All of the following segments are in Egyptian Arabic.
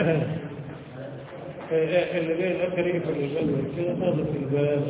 اللي جاي الأكل يقفل الباب كده خالص الباب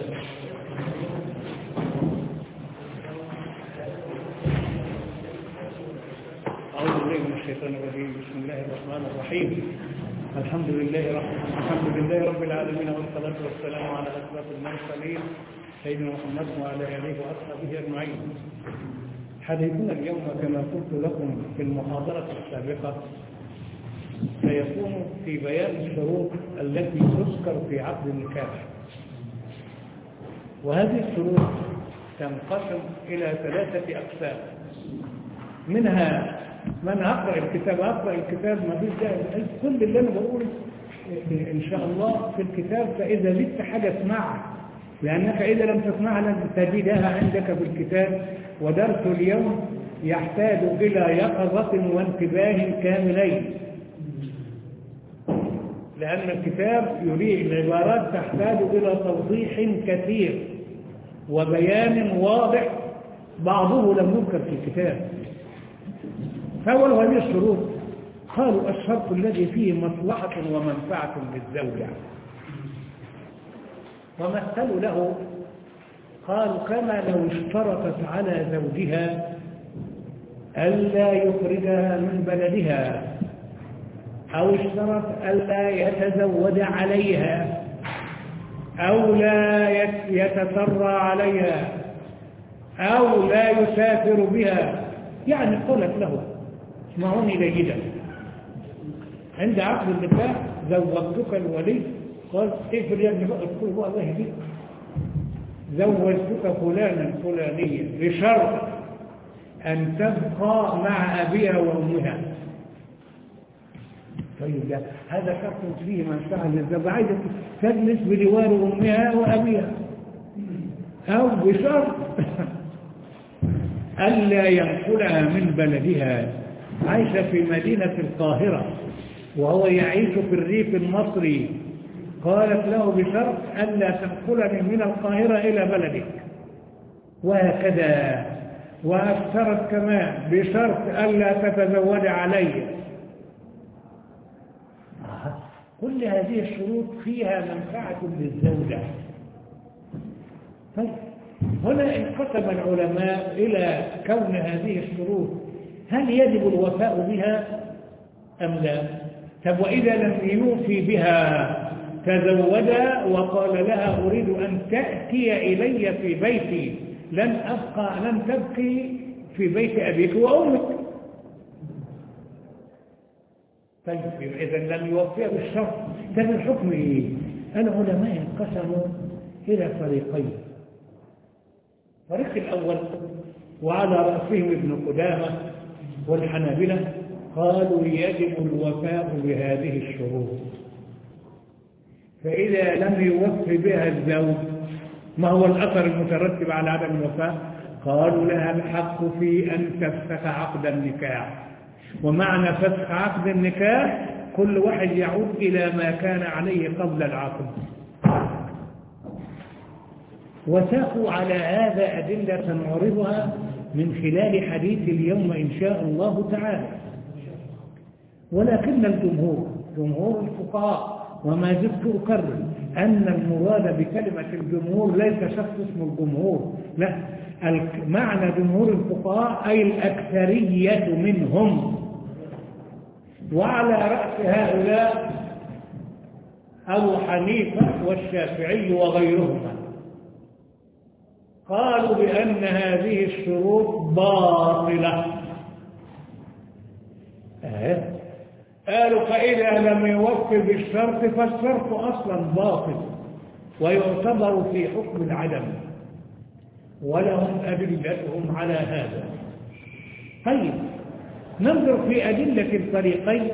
أعوذ بالله من الشيطان الرجيم بسم الله الرحمن الرحيم الحمد لله رب الحمد لله رب العالمين والصلاة والسلام على أشرف المرسلين سيدنا محمد وعلى آله وأصحابه أجمعين حديثنا اليوم كما قلت لكم في المحاضرة السابقة سيكون في بيان الشروط التي تذكر في عقد النكاح وهذه الشروط تنقسم إلى ثلاثة أقسام منها من أقرأ الكتاب أقرأ الكتاب ما فيش داعي كل اللي أنا بقوله إن شاء الله في الكتاب فإذا زدت حاجة اسمعها لأنك إذا لم تسمعها لن تجدها عندك في الكتاب ودرس اليوم يحتاج إلى يقظة وانتباه كاملين لأن الكتاب يريد العبارات تحتاج إلى توضيح كثير وبيان واضح بعضه لم يذكر في الكتاب فأول هذه الشروط قالوا الشرط الذي فيه مصلحة ومنفعة للزوجة ومثلوا له قالوا كما لو اشترطت على زوجها ألا يخرجها من بلدها أو اشترط ألا يتزوج عليها أو لا يتسرى عليها أو لا يسافر بها يعني قلت له اسمعوني جيدا عند عقد النكاح زوجتك الولي قال اقفل يا ابني بقى تقول هو الله يهديك زوجتك فلانا فلانيا بشرط أن تبقى مع أبيها وأمها طيب ده هذا شرط فيه منفعة للزوجة عايزة تجلس بجوار أمها وأبيها أو بشرط ألا ينقلها من بلدها عايشة في مدينة القاهرة وهو يعيش في الريف المصري قالت له بشرط ألا تنقلني من القاهرة إلى بلدك وهكذا وأفترت كمان بشرط ألا تتزوج علي كل هذه الشروط فيها منفعة للزوجة طيب هنا انقسم العلماء إلى كون هذه الشروط هل يجب الوفاء بها أم لا طب وإذا لم يوفي بها تزوج وقال لها أريد أن تأتي إلي في بيتي لن أبقى لن تبقي في بيت أبيك وأمك طيب إذا لم يوفي بالشرط طب الحكم إيه؟ العلماء انقسموا إلى فريقين الفريق الأول وعلى رأسهم ابن قدامة والحنابلة قالوا يجب الوفاء بهذه الشروط فإذا لم يوفي بها الزوج ما هو الأثر المترتب على عدم الوفاء قالوا لها الحق في أن تفسخ عقد النكاح ومعنى فسخ عقد النكاح كل واحد يعود إلى ما كان عليه قبل العقد وساقوا على هذا أدلة نعرضها من خلال حديث اليوم إن شاء الله تعالى ولكن الجمهور جمهور الفقهاء وما زلت أكرر أن المراد بكلمة الجمهور ليس شخص اسمه الجمهور لا معنى جمهور الفقهاء أي الأكثرية منهم وعلى رأس هؤلاء أبو حنيفة والشافعي وغيرهما قالوا بأن هذه الشروط باطلة أه. قالوا فإذا لم يوفي بالشرط فالشرط أصلا باطل ويعتبر في حكم العدم ولهم أدلتهم على هذا طيب ننظر في أدلة الفريقين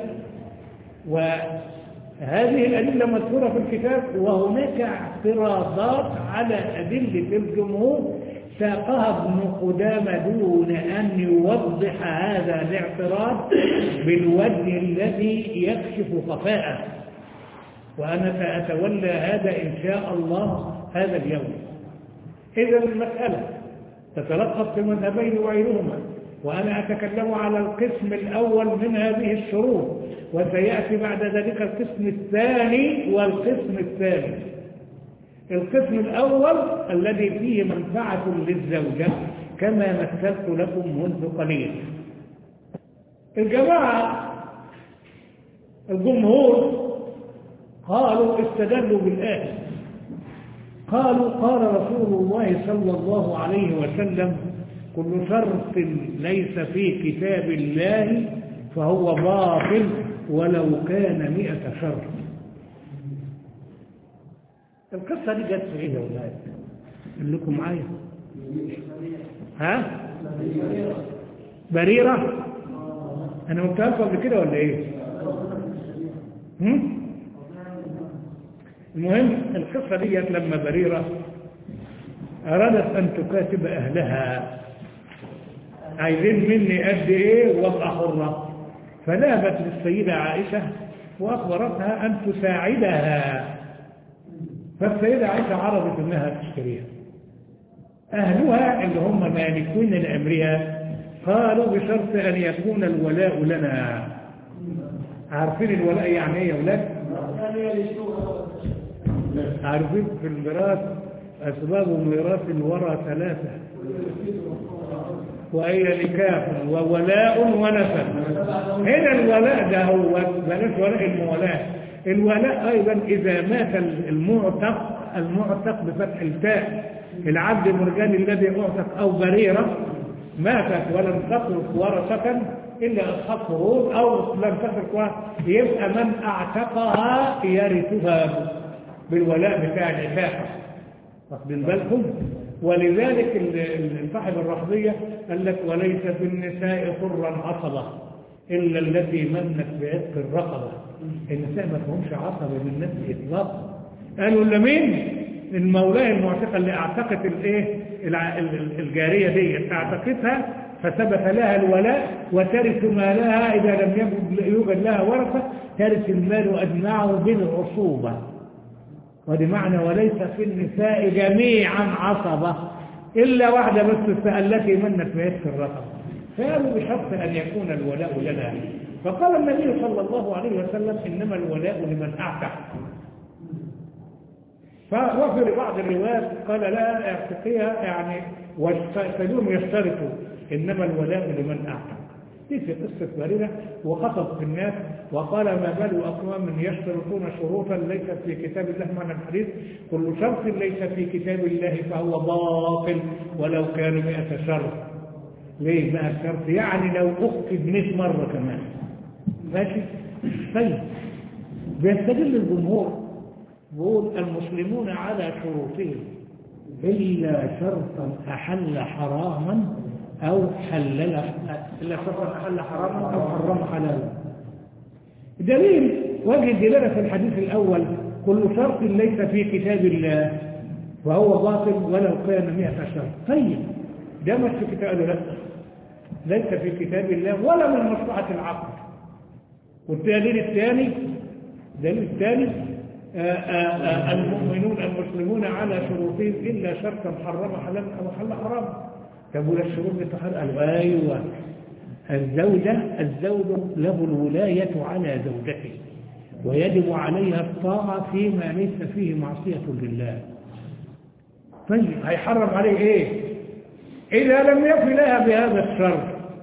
وهذه الأدلة مذكورة في الكتاب وهناك اعتراضات على أدلة الجمهور ساقها ابن قدامة دون أن يوضح هذا الاعتراض بالوجه الذي يكشف خفاءه وأنا سأتولى هذا إن شاء الله هذا اليوم إذا المسألة تتلخص في مذهبين وغيرهما وأنا أتكلم على القسم الأول من هذه الشروط وسيأتي بعد ذلك القسم الثاني والقسم الثالث القسم الأول الذي فيه منفعة للزوجة كما مثلت لكم منذ قليل الجماعة الجمهور قالوا استدلوا بالآية قالوا قال رسول الله صلى الله عليه وسلم كل شرط ليس في كتاب الله فهو باطل ولو كان مئة شرط القصة دي جت في ايه يا ولاد قال لكم معايا ها بريرة انا قلتها لكم قبل كده ولا ايه هم؟ المهم القصة ديت لما بريرة أرادت أن تكاتب أهلها عايزين مني قد إيه وابقى حرة فذهبت للسيدة عائشة وأخبرتها أن تساعدها فالسيدة عائشة عرضت أنها تشتريها أهلها اللي هم مالكون لأمرها قالوا بشرط أن يكون الولاء لنا عارفين الولاء يعني إيه يا ولاد؟ عارفين في الميراث أسباب ميراث الورى ثلاثة وهي نكاح وولاء ونسب هنا الولاء ده هو بلاش ولاء المولاة الولاء أيضا إذا مات المعتق المعتق بفتح التاء العبد المرجاني الذي أعتق أو بريرة ماتت ولم تترك ورثة إلا أصحاب فروض أو لم تترك ورثة يبقى من أعتقها يرثها بالولاء بتاع العتاقة واخدين بالكم ولذلك صاحب الرحضية قال لك وليس في النساء حرا عصبة إلا التي منت بعتق الرقبة النساء ما فهمش عصبة من الناس إطلاقا قالوا إلا مين المولاة المعتقة اللي اعتقت الايه الجارية دي اعتقتها فثبت لها الولاء وترث مالها إذا لم يوجد لها ورثة ترث المال أجمعه بالعصوبة ودي معنى وليس في النساء جميعا عصبة إلا واحدة بس التي منت بيدك الرقم قالوا بشرط أن يكون الولاء لنا فقال النبي صلى الله عليه وسلم إنما الولاء لمن أعتق وفي بعض الروايات قال لا اعتقيها يعني والسجون يشترطوا إنما الولاء لمن أعتق دي في قصة بريرة وخطب في الناس وقال ما بال أقوام يشترطون شروطا ليست في كتاب الله معنى الحديث كل شرط ليس في كتاب الله فهو باطل ولو كان مئة شرط ليه مئة شرط يعني لو أخذ 100 مرة كمان ماشي طيب بيستدل الجمهور بيقول المسلمون على شروطهم إلا شرطا أحل حراما أو حلل إلا شرطا أحل حراما أو حرم حلالا دليل وجه الدلالة في الحديث الأول كل شرط ليس في كتاب الله وهو باطل ولو كان مئة شرط طيب ده مش في كتاب الله ليس في كتاب الله ولا من مصلحة العقل والدليل الثاني الدليل الثاني المؤمنون المسلمون على شروطهم إلا شرطا حرم حلالا أو حل حراما طب ولا الشروط بتحرم قالوا أيوة الزوجة الزوج له الولاية على زوجته ويجب عليها الطاعة فيما ليس فيه معصية لله طيب هيحرم عليه ايه إذا لم يفي لها بهذا الشرط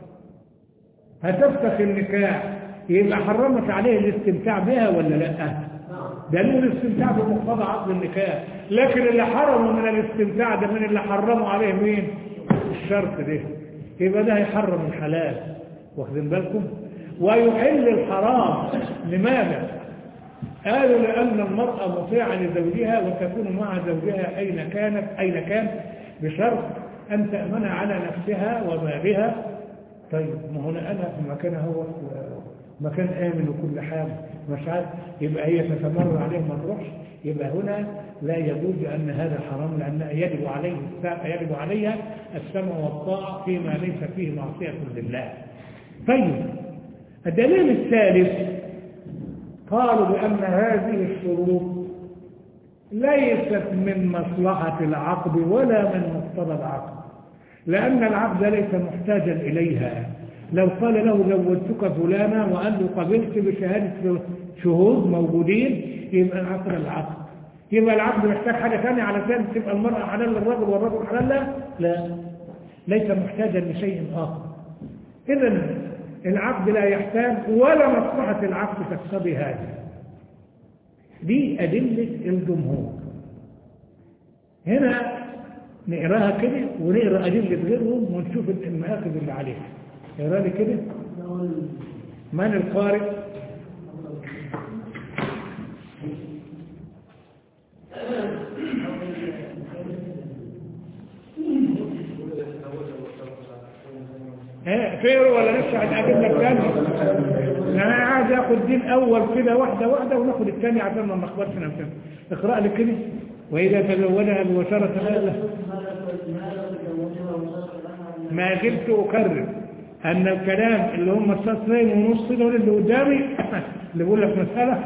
هتفسخ النكاح يبقى حرمت عليه الاستمتاع بها ولا لا دليل الاستمتاع بمقتضى عقد النكاح لكن اللي حرموا من الاستمتاع ده من اللي حرموا عليه مين الشرط ده يبقى ده هيحرم الحلال واخدين بالكم ويحل الحرام لماذا قالوا لأن المرأة مطيعة لزوجها وتكون مع زوجها أين كانت أين كان بشرط أن تأمن على نفسها ومالها طيب ما هنا أنا في مكان هو مكان آمن وكل حاجة مش عارف يبقى هي تتمر عليه ما تروحش يبقى هنا لا يجوز أن هذا حرام لأن يجب عليه يجب عليها السمع والطاعة فيما ليس فيه معصية لله طيب الدليل الثالث قالوا بأن هذه الشروط ليست من مصلحة العقد ولا من مقتضى العقد لأن العقد ليس محتاجا إليها لو قال له زوجتك فلانة وقال له قبلت بشهادة شهود موجودين يبقى العقد العقد يبقى العقد محتاج حاجة ثانية علشان تبقى المرأة حلال للرجل والرجل حلال لا لا ليس محتاجا لشيء آخر إذا العقد لا يحتاج ولا مصلحة العقد تقتضي هذا دي أدلة الجمهور هنا نقراها كده ونقرا أدلة غيرهم ونشوف المآخذ اللي عليها اقرا لي كده من القارئ خير ولا لسه هتقابل لك تاني انا عايز اخد دي الاول كده واحده واحده وناخد الثاني عشان ما نخبطش نفسنا اقرا لي كده واذا تزوجها بوشره لا ما زلت اكرر ان الكلام اللي هم السطرين ونص دول اللي قدامي اللي بقول لك مساله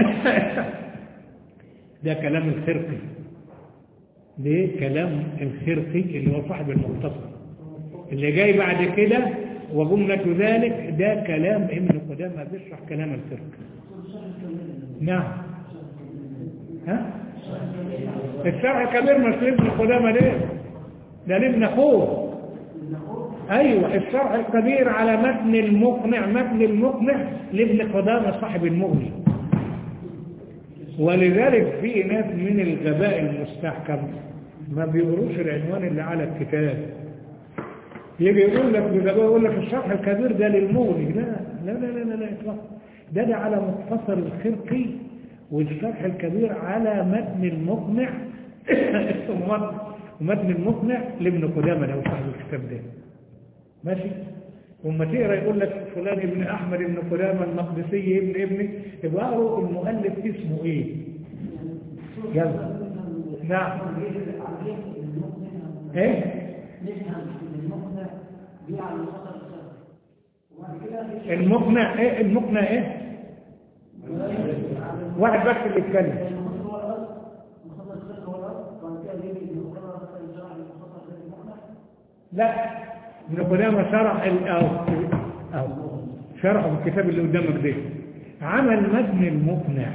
ده كلام الخرقي ده كلام الخرقي اللي هو صاحب المختصر اللي جاي بعد كده وجملة ذلك ده كلام ابن قدامة بيشرح كلام الفرق نعم ها الشرح الكبير مش لابن قدامة ليه ده لابن اخوه ايوه الشرح الكبير على متن المقنع متن المقنع لابن قدامة صاحب المغني ولذلك في ناس من الغباء المستحكم ما بيقروش العنوان اللي على الكتاب يجي يقول لك يقول لك الشرح الكبير ده للمغني لا لا لا لا لا, لا اطلاقا ده ده على مختصر الخرقي والشرح الكبير على متن المقنع ومتن المقنع لابن قدامه لو صاحب الكتاب ده ماشي وما تقرا يقول لك فلان ابن احمد ابن قدامه المقدسي ابن ابني يبقى اقروا المؤلف اسمه ايه يلا نعم ايه المقنع ايه المقنع ايه واحد بس اللي يتكلم لا ابن قدامة شرح أو أو شرح الكتاب اللي قدامك ده عمل متن المقنع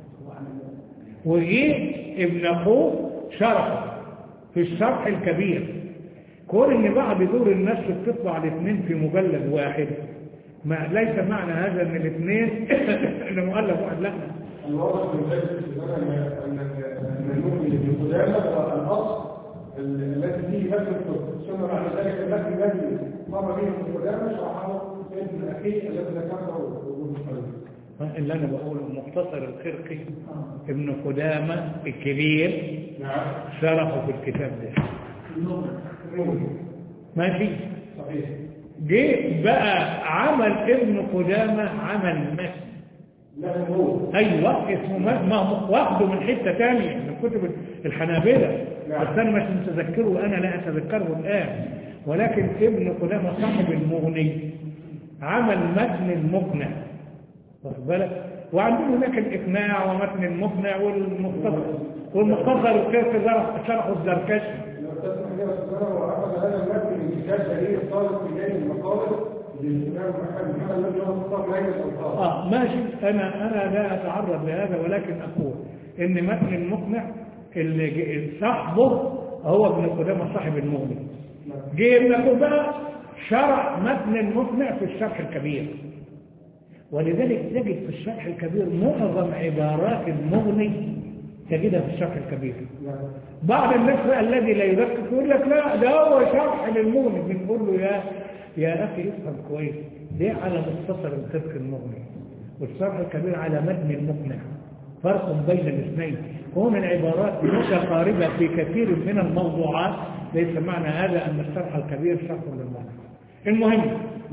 وجه ابن أخوه شرحه في الشرح الكبير كون ان بعد دور النشر بتطلع الاثنين في مجلد واحد ما ليس معنى هذا ان الاثنين ان مؤلف واحد لا الواضح من ذلك ان ان المؤمن ابن قدامه الاصل التي فيه مثل ثم بعد ذلك المثل الذي قام به ابن قدامه شرحه ابن اخيه الذي ذكره اللي انا بقوله مختصر الخرقي ابن قدامه الكبير نعم شرحه في الكتاب ده ماشي صحيح جه بقى عمل ابن قدامة عمل متن له هو ايوه اسمه متن ما هو واخده من حته ثانيه من كتب الحنابلة نعم. بس انا مش متذكره وانا لا اتذكره الان ولكن ابن قدامة صاحب المغني عمل متن المقنع واخد بالك وعندهم هناك الاقناع ومتن المقنع والمختصر والمختصر الكيف شرحه الزركشي الاستاذ محمد الزهر واخذ هذا المتن من كتاب دليل الطالب في جانب المقالب للامام محمد محمد الذي هو خطاب ليله الالقاب اه ماشي انا انا لا اتعرض لهذا ولكن اقول ان متن المقنع اللي ج- صاحبه هو ابن قدامه صاحب المغني جه ابن قدامه شرح متن المقنع في الشرح الكبير ولذلك تجد في الشرح الكبير معظم عبارات المغني تجدها في الشرح الكبير بعض الناس بقى الذي لا يركز يقول لك لا ده هو شرح للمغني بنقول له يا يا اخي افهم كويس ده على مختصر الفقه المغني والشرح الكبير على متن المقنع فرق بين الاثنين كون العبارات متقاربة في كثير من الموضوعات ليس معنى هذا أن الشرح الكبير شرح للمغني المهم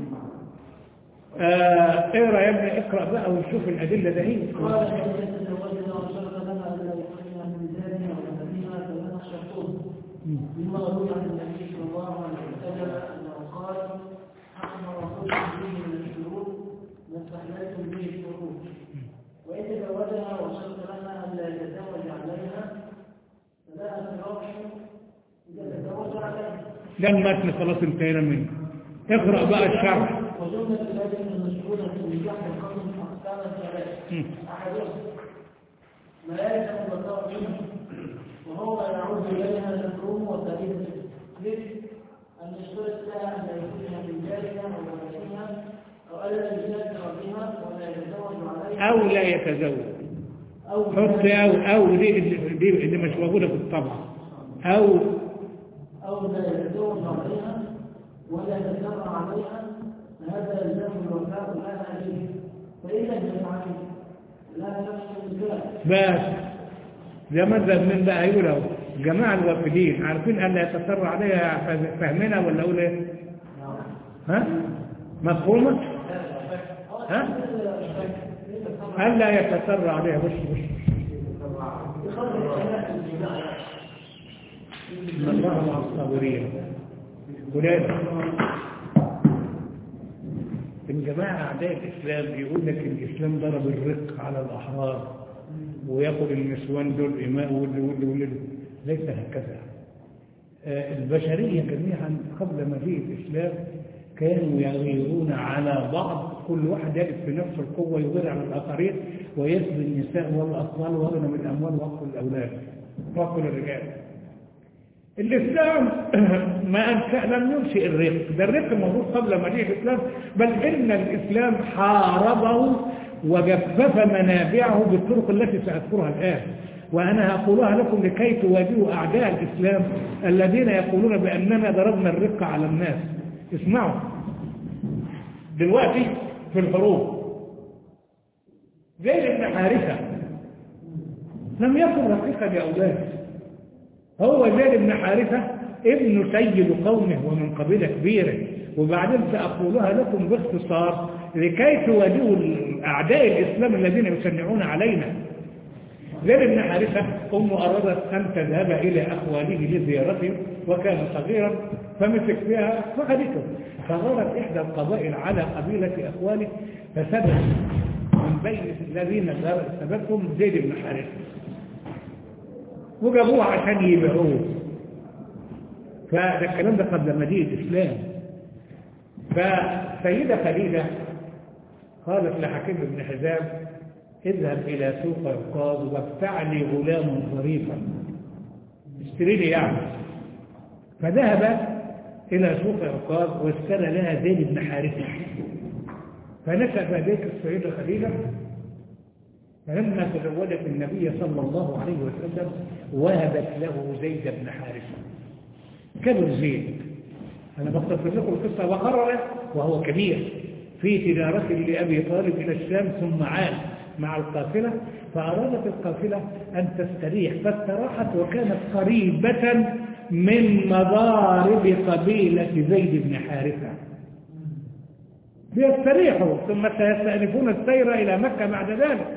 آه اقرا يا ابني اقرا بقى ونشوف الادله ده هي قال فإن تزوجنا وشرط لنا ألا يخرجنا من ذلك وتبينا فلنا الشرطون مما روي عن النبي صلى الله عليه وسلم أنه قال حكم الرسول به من الشروط ما استحللتم به الشروط وإن تزوجها وشرط لنا ألا يتزوج عليها فلا فراش إذا تزوج عليها ده المتن خلاص انتهينا منه اقرا بقى الشرح وجملة الأدلة المشهورة في نجاح القسم أقساما ثلاثة مم. أحدها ما يلزم البقاء منه وهو ما يعود إليها المفهوم وفائدته مثل أن يشترط لها أن لا يكون من ذلك أو ولدها أو ألا يسافر بها ولا يتزوج عليها أو لا يتزوج أو حط أو أو دي دي اللي مش موجودة في الطبع أو أو لا يتزوج عليها ولا يتسرع عليها فهذا يلزم الوفاء لها به فإن لم يفعل لا تحصل ذلك بس ده مذهب من بقى يقول اهو جماعة الوافدين عارفين أن لا يتسرع عليها فاهمينها ولا أقول إيه؟ ها؟ مفهومة؟ ها؟ ألا يتسرع عليها بص بص إن الله مع الصابرين ولاد الجماعة أعداء الإسلام يقول لك الإسلام ضرب الرق على الأحرار وياخد النسوان دول إماء واللي واللي واللي ليس هكذا آه، البشرية جميعا قبل مجيء الإسلام كانوا يغيرون على بعض كل واحد يجد في نفس القوة يغير على الآخرين ويسبي النساء والأطفال ويغنم الأموال ويقتل الأولاد ويقتل الرجال الإسلام ما أنشأ لم ينشئ الرق ده الرق موجود قبل مجيء الإسلام بل إن الإسلام حاربه وجفف منابعه بالطرق التي سأذكرها الآن وأنا أقولها لكم لكي تواجهوا أعداء الإسلام الذين يقولون بأننا ضربنا الرق على الناس اسمعوا دلوقتي في الحروب زيد بن حارثة لم يكن رقيقا لأولاده هو زيد بن حارثة ابن سيد قومه ومن قبيلة كبيرة وبعدين سأقولها لكم باختصار لكي تواجهوا أعداء الإسلام الذين يشنعون علينا زيد بن حارثة أمه أرادت أن تذهب إلى أخواله لزيارته وكان صغيرا فمسك بها فخذته فغارت إحدى القبائل على قبيلة أخواله فسبب من بين الذين سببهم زيد بن حارثة وجابوه عشان يبيعوه فده الكلام ده قبل مجيء الإسلام فسيدة خديجة قالت لحكيم بن حزام اذهب إلى سوق عكاظ وابتع لي غلاما ظريفا اشتري لي يعني فذهب إلى سوق عكاظ واشترى لها زيد بن حارثة فنسب ذلك السيدة خديجة فلما تزوجت النبي صلى الله عليه وسلم وهبت له زيد بن حارثة كبر زيد أنا بختصر لكم القصة وقرر وهو كبير في تجارته لأبي طالب إلى الشام ثم عاد مع القافلة فأرادت القافلة أن تستريح فاستراحت وكانت قريبة من مضارب قبيلة زيد بن حارثة ليستريحوا ثم سيستأنفون السير إلى مكة بعد ذلك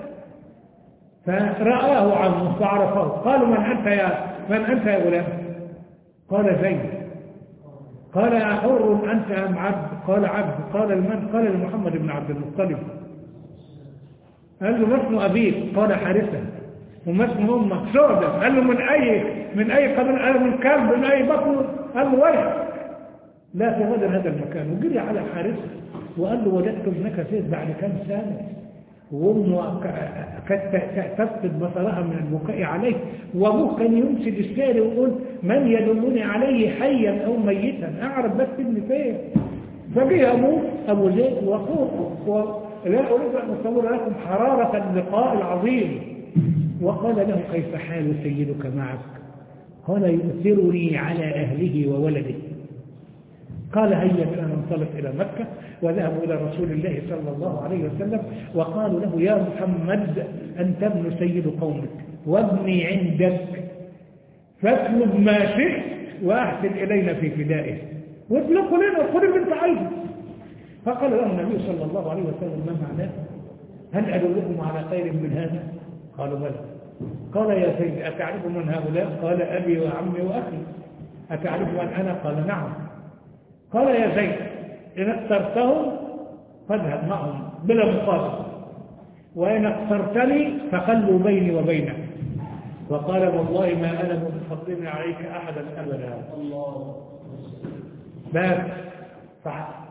فرآه عمه فعرفه قالوا من أنت يا من أنت يا غلام قال زيد قال أحر أنت أم عبد قال عبد قال لمن قال لمحمد بن عبد المطلب قال له ما اسم أبيك قال حارثة وما اسم أمك سعدة قال له من أي من أي قبل قال من كلب من أي بطن قال له وجه لا تغادر هذا المكان وجري على حارثة وقال له وجدت ابنك زيد بعد كم سنة وامه كانت تفقد بصرها من البكاء عليه وابوه كان يمشي بالشارع ويقول من يدلني عليه حيا او ميتا اعرف بس ابني فين فجه ابوه ابو زيد واخوه لا اريد ان اصور لكم حراره اللقاء العظيم وقال له كيف حال سيدك معك قال يؤثرني على اهله وولده قال هيا بنا ننطلق إلى مكة وذهبوا إلى رسول الله صلى الله عليه وسلم وقالوا له يا محمد أنت ابن سيد قومك وابني عندك فاطلب ما شئت وأحسن إلينا في فدائه واطلقوا لنا وخذ اللي انت عايزه فقال له النبي صلى الله عليه وسلم ما معناه هل أدلكم على خير من هذا قالوا بلى قال يا سيدي أتعرف من هؤلاء قال أبي وعمي وأخي أتعرف من أنا قال نعم قال يا زيد إن اخترتهم فاذهب معهم بلا مقابل وإن اخترتني فخلوا بيني وبينك وقال والله ما أنا متفضل عليك أحدا أبدا بس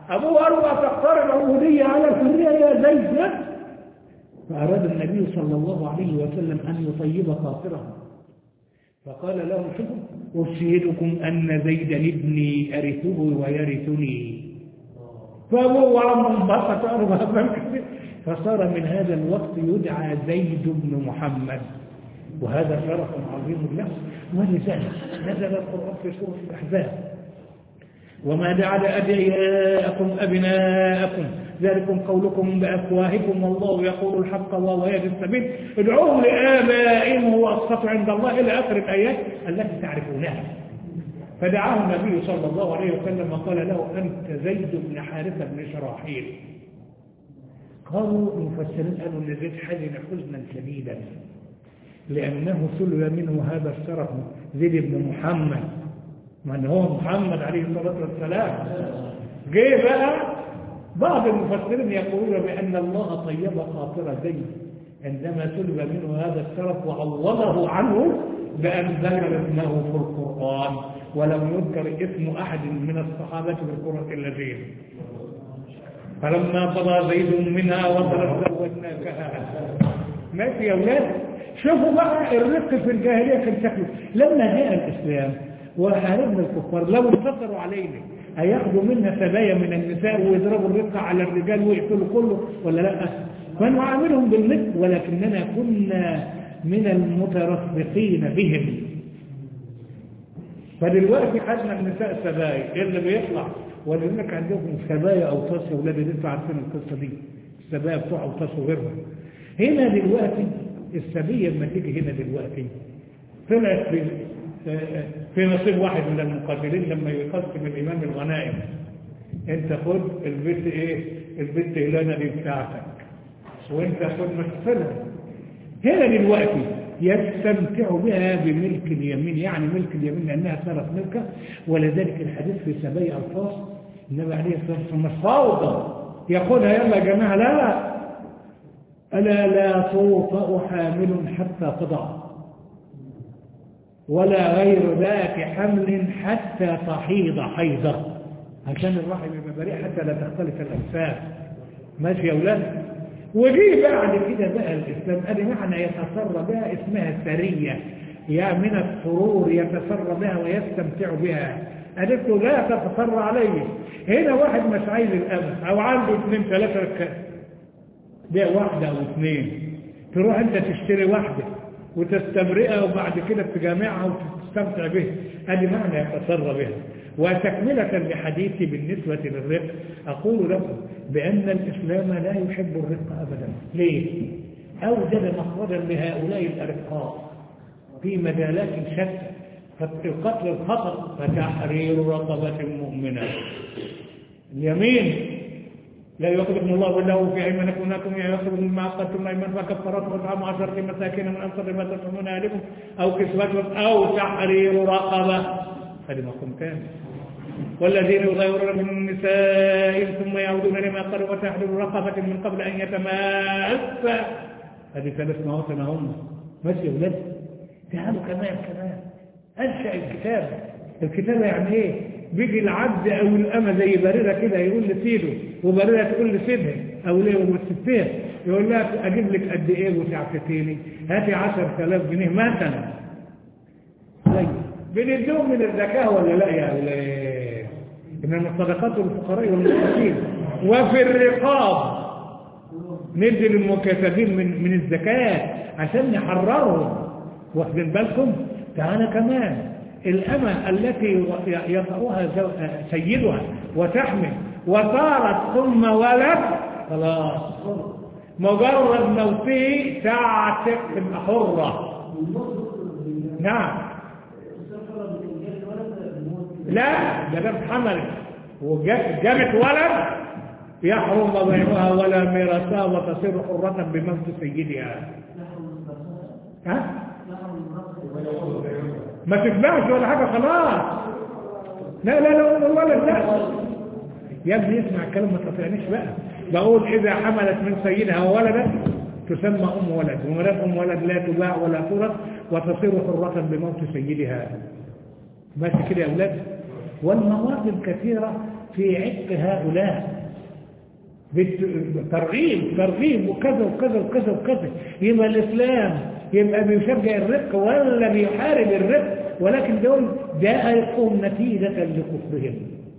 أبوه قال له تختار العبودية على الحرية يا زيد فأراد النبي صلى الله عليه وسلم أن يطيب خاطره فقال له شوفوا أشهدكم أن زيدا ابني أرثه ويرثني فهو لما انبسط أربع فصار من هذا الوقت يدعى زيد بن محمد وهذا شرف عظيم له ولذلك نزل القرآن في سورة الأحزاب وما جعل أدعياءكم أبناءكم ذلكم قولكم بأفواهكم والله يقول الحق وهو يهدي السبيل ادعوهم لآبائهم هو أقسط عند الله إلى آخر الآيات التي تعرفونها فدعاه النبي صلى الله عليه وسلم وقال له أنت زيد بن حارثة بن شراحيل قالوا المفسرين قالوا ان زيد حزن حزنا شديدا لأنه سلب منه هذا الشرف زيد بن محمد من هو محمد عليه الصلاة والسلام جه بقى بعض المفسرين يقولون بأن الله طيب خاطر زيد عندما سلب منه هذا الشرف وعوضه عنه بأن ذكر اسمه في القرآن ولم يذكر اسم أحد من الصحابة في القرآن إلا زيد فلما قضى زيد منها وطرت زوجناكها ماشي يا ولاد شوفوا بقى الرق في الجاهلية كان شكله لما جاء الإسلام وحاربنا الكفار لو انتصروا علينا هياخدوا منا سبايا من النساء ويضربوا الرق على الرجال ويقتلوا كله ولا لا فنعاملهم بالمثل ولكننا كنا من المترفقين بهم فدلوقتي خدنا النساء سبايا ايه اللي بيطلع ولذلك عندكم سبايا اوطاس يا اولاد اللي انتوا عارفين القصه دي السبايا بتوع اوطاس وغيرها هنا دلوقتي السبيه لما تيجي هنا دلوقتي طلعت في في نصيب واحد من المقاتلين لما يقسم الامام الغنائم انت خد البيت ايه البيت هلانه دي بتاعتك وانت خد مغفرها هنا دلوقتي يستمتع بها بملك اليمين يعني ملك اليمين لأنها صارت ملكة ولذلك الحديث في سبي ألفاظ النبي عليه الصلاة والسلام مش فوضى يقولها يلا يا جماعة لا ألا لا توطأ حامل حتى تضع ولا غير ذات حمل حتى تحيض حيضة عشان الرحم يبقى بريء حتى لا تختلف الأجسام ماشي يا أولاد وجي بعد كده بقى الإسلام ادي معنى يتسرى بها اسمها سرية يا من السرور يتسرى بها ويستمتع بها قالت له لا تتسرى عليه هنا واحد مش عايز الأمل أو عنده اثنين ثلاثة ركاب بيع واحدة أو اثنين تروح أنت تشتري واحدة وتستبرئها وبعد كده تجامعها وتستمتع بها ادي معنى يتسرى بها وتكملة لحديثي بالنسبة للرق أقول لكم بأن الإسلام لا يحب الرق أبدا ليه؟ أوجد مخرجا لهؤلاء الأرقاء في مجالات شتى القتل الخطر فتحرير رقبة مؤمنة اليمين لا يخرجكم الله بالله في ايمانكم انكم يخرج مما عقدتم ايمان فكفرت وطعام عشرة مساكين من انصر ما تفهمون اهلكم او كسوتهم او تحرير رقبه هذه مفهوم ثاني والذين يظاهرون من النساء ثم يعودون لما قالوا وتحرير رقبة من قبل ان يتماس هذه ثلاث مواطن هم ماشي يا ولاد تعالوا كمان كمان انشا الكتاب الكتابه يعني ايه بيجي العبد او الامه زي بريره كده يقول لسيده وبريره تقول لسيدها او ليه وستها يقول لها اجيب لك قد ايه وتعفتيني هاتي 10000 جنيه مثلا طيب بنديهم من الزكاه ولا لا يا اولاد انما الصدقات للفقراء والمساكين وفي الرقاب ندي للمكاتبين من من الزكاه عشان نحررهم واخدين بالكم تعالى كمان الأمة التي يطأها سيدها وتحمل وصارت ثم ولد خلاص مجرد موته تعتق تبقى حرة نعم لا ده جابت حملت وجابت ولد يحرم بيعها ولا ميراثها وتصير حرة بموت سيدها ها؟ ما تتبعش ولا حاجة خلاص لا لا لا ولا لا يا ابني اسمع الكلام ما تقطعنيش بقى بقول إذا حملت من سيدها ولدا تسمى أم ولد ومرات أم ولد لا تباع ولا تورث وتصير حرة بموت سيدها بس كده يا أولاد والمواطن كثيرة في عتق هؤلاء بالت- ترغيب ترغيب وكذا وكذا وكذا وكذا يبقى الإسلام يبقى بيشجع الرق ولا بيحارب الرق ولكن دول جاءتهم نتيجة لكفرهم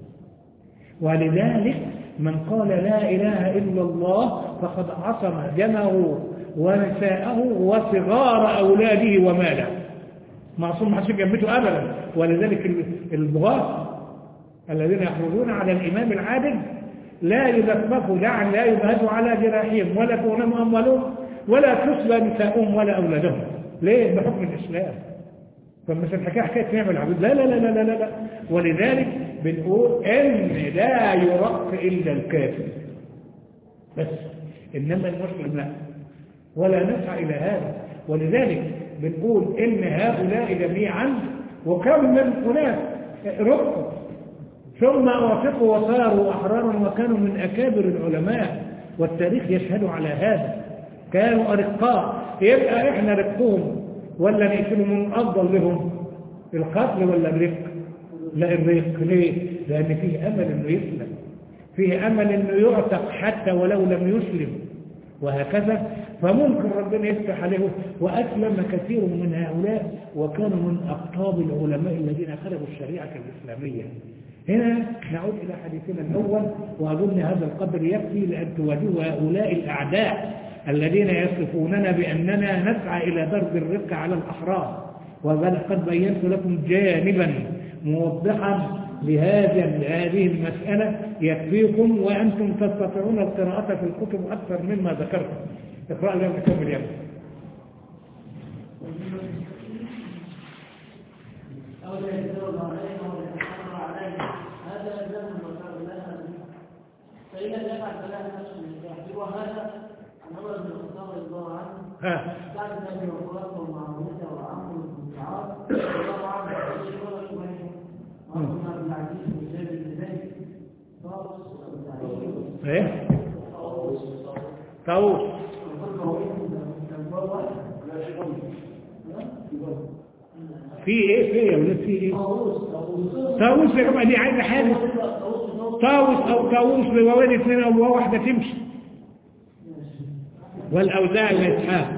ولذلك من قال لا إله إلا الله فقد عصم دمه ونساءه وصغار أولاده وماله معصوم محدش جنبته أبدا ولذلك ال- البغاة الذين يخرجون على الإمام العادل لا يذبحوا دعا لا يبهدوا على جراحهم ولا تغنم أموالهم ولا تسبى نساؤهم ولا أولادهم ليه بحكم الإسلام فمثل الحكاية حكاية نعم العبيد لا لا لا لا لا لا, لا. ولذلك بنقول إن لا يرق إلا الكافر بس إنما المسلم لا ولا نسعى إلى هذا ولذلك بنقول إن هؤلاء جميعا وكم من هناك رقوا ثم وافقوا وصاروا أحرارا وكانوا من أكابر العلماء والتاريخ يشهد على هذا كانوا أرقاء يبقى إحنا رقهم ولا نقتلهم من أفضل لهم القتل ولا الرق لا الرق ليه لأن فيه أمل أنه يسلم فيه أمل أنه يعتق حتى ولو لم يسلم وهكذا فممكن ربنا يفتح عليه وأسلم كثير من هؤلاء وكانوا من أقطاب العلماء الذين خلقوا الشريعة الإسلامية هنا نعود إلى حديثنا الأول وأظن هذا القدر يكفي لأن تواجهوا هؤلاء الأعداء الذين يصفوننا بأننا نسعى إلى ضرب الرق على الأحرار وقد بينت لكم جانبا موضحا لهذا هذه المسألة يكفيكم وأنتم تستطيعون القراءة في الكتب أكثر مما ذكرت اقرأ لهم كتاب اليوم أو لا يتزوج عليه أو لا يتحرر عليه هذا يلزم المسار لها فإن لم يفعل فلا نفس النكاح وهذا عن عمر بن الخطاب رضي الله عنه ها بعد ذلك وقرأت ومعاوية وعمرو بن سعاد رضي الله عنه وعلي ولا شبهه وعمر بن عبد العزيز بن جابر بن زيد طاووس وابن ايه طاووس في ايه في ايه يا ولاد في ايه طاووس يا جماعه دي عايزه حاجه طاووس او طاووس بواويل اثنين او بواو واحده تمشي والاوزاع واسحاق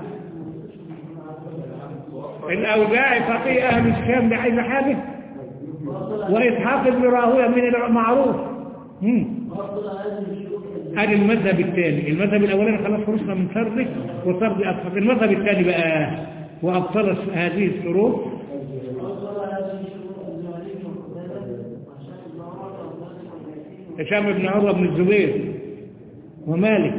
الاوزاع فقيه اهل الشام دي عايزه حاجه واسحاق بن راهويه من المعروف امم ادي المذهب الثاني المذهب الاولاني خلاص خلصنا من سرد وسرد ابسط المذهب الثاني بقى وابطل هذه الشروط هشام بن عروه بن الزبير ومالك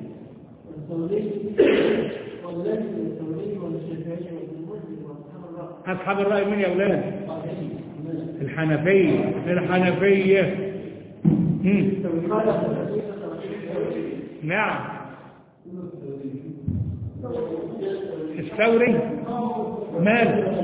اصحاب الراي من يا اولاد الحنفيه الحنفيه مم. نعم الثوري مال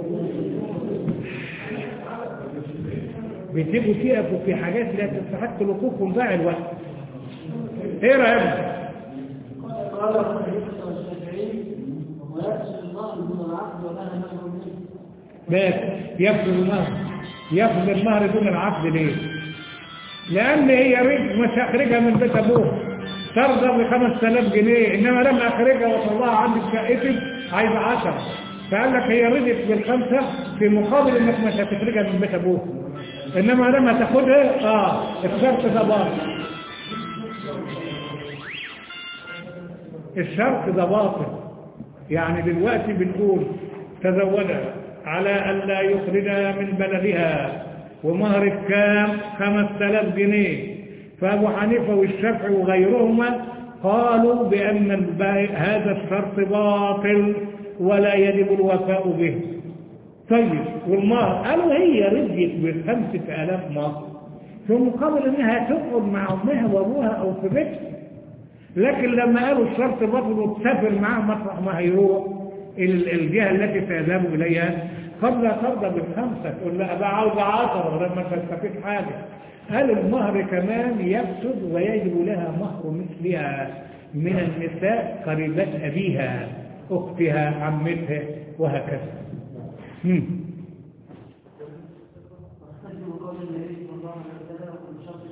بيسيبوا تقفوا في حاجات لا تستحق الوقوف ونضيع الوقت ايه رايك قال الحديث الشافعي ويفصل الله دون العقد ولا نهر منه بس يفضل المهر يفضل المهر دون العقد ليه لان هي رزق مش هخرجها من بيت ابوه ترضى ب 5000 جنيه انما لما اخرجها واطلعها عندك شقتك عايز 10 فقال لك هي رزق بالخمسه في مقابل انك مش هتخرجها من بيت ابوه انما لما تاخدها اه الشرط ده باطل الشرط ده باطل يعني دلوقتي بنقول تزوجها على أن لا يخرجها من بلدها ومهر كام خمس تلاف جنيه فأبو حنيفة والشافعي وغيرهما قالوا بأن الباء هذا الشرط باطل ولا يجب الوفاء به طيب والمهر قالوا هي رزقت بخمسة آلاف مهر في مقابل انها تقعد مع امها وابوها او في بيتها لكن لما قالوا الشرط باطل وتسافر معاه مطرح ما هيروح الجهة التي سيذهب إليها قد لا ترضى بالخمسة تقول لا بقى عاوز عشرة لما تستفيد حاجة قال المهر كمان يفسد ويجب لها مهر مثلها من النساء قريبات أبيها أختها عمتها وهكذا مم. واحتجوا قول النبي صلى الله عليه وسلم وكل شرط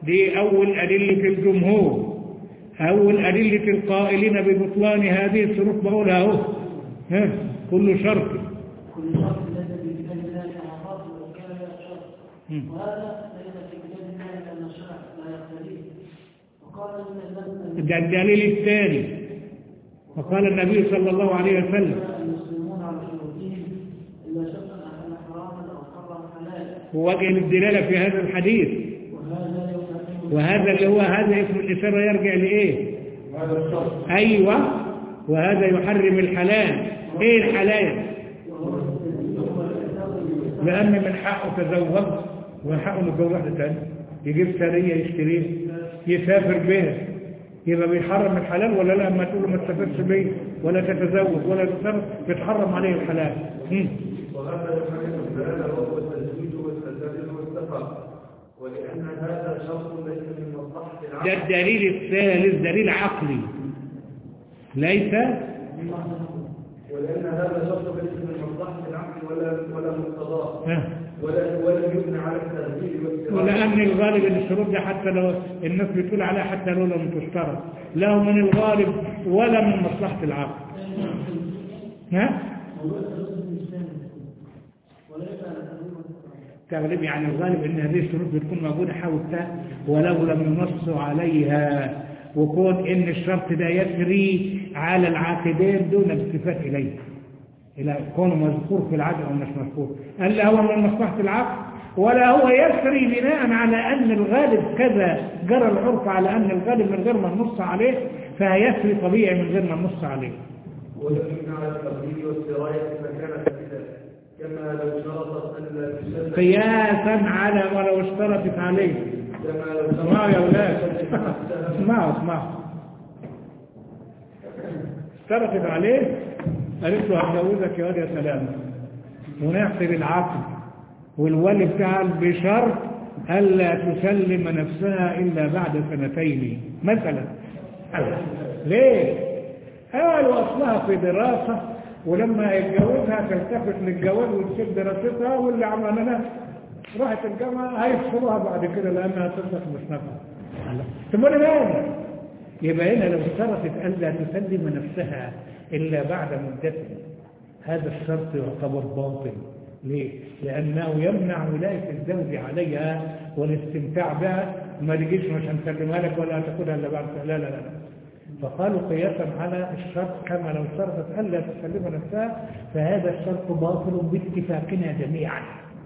دي أول أدلة الجمهور أول أدلة القائلين ببطلان هذه الشروط بقولها أهو ها كل شرط كل شرط ليس في كتاب الله كعقاب وكان شرط مم. وهذا ليس في كتاب الله لأن الشرع لا يقتضيه وقال إن الذنب ده الدليل الثاني وقال النبي صلى الله عليه وسلم المسلمون على شروطهم إلا شرطا أحل حراما أو حرم حلالا ووجه الدلالة في هذا الحديث وهذا يحرم وهذا اللي هو هذا اسم الإشارة يرجع لإيه هذا الشرط أيوة وهذا يحرم الحلال إيه الحلال لأن من حقه تزوج ومن حقه متجوز واحدة تانية يجيب سرية يشتريها يسافر بها يبقى بيحرم الحلال ولا لا اما تقول له ما تسافرش بيه ولا تتزوج ولا تسافر بيتحرم عليه الحلال مم. وهذا يحرم البلد وهو التزويج والتزويج والسفر ولأن هذا شرط ليس من مصلحة ده العبد الدليل الثالث دليل عقلي ليس ولأن هذا شرط ليس من مصلحة العبد ولا ولا مقتضاه ها. ولا ولا يبنى على الترتيب والاستراحة ولأن الغالب ان الشروط دي حتى لو الناس بتقول عليها حتى لو لم تشترط لا من الغالب ولا من مصلحة العقل ها تغلب يعني الغالب ان هذه الشروط بتكون موجودة حاولتها ولو لم ينصوا عليها وكون ان الشرط ده يسري على العاقدين دون الالتفات اليه الى كونه مذكور في العقد او مش مذكور قال لا هو من مصلحة العقل ولا هو يسري بناء على ان الغالب كذا جرى العرف على ان الغالب من غير ما نص عليه فهيسري طبيعي من غير ما نص عليه ولا يبنى على الترتيب والسراية فكانت كذلك كما لو شرطت أن لا تسلم قياسا على ولو اشترطت عليه كما لو شرطت اسمعوا يا اولاد أن لا تسلم اسمعوا اسمعوا اشترطت عليه قالت له هتجوزك يا واد يا سلام ونحسب العقد والولي بتاعها بشرط الا تسلم نفسها الا بعد سنتين مثلا أيوة. ليه قالوا اصلها في دراسه ولما يتجوزها تلتفت للجواز وتسيب دراستها واللي عملنا راحت الجامعه هيفصلوها بعد كده لانها تصدق مش نافعه طب وانا مالي يبقى هنا لو اشترطت الا تسلم نفسها الا بعد مدة هذا الشرط يعتبر باطل ليه؟ لأنه يمنع ولاية الزوج عليها والاستمتاع بها ما تجيش مش هنسلمها لك ولا هتاخدها الا بعد لا لا لا فقالوا قياسا على الشرط كما لو شرطت الا تسلم نفسها فهذا الشرط باطل باتفاقنا جميعا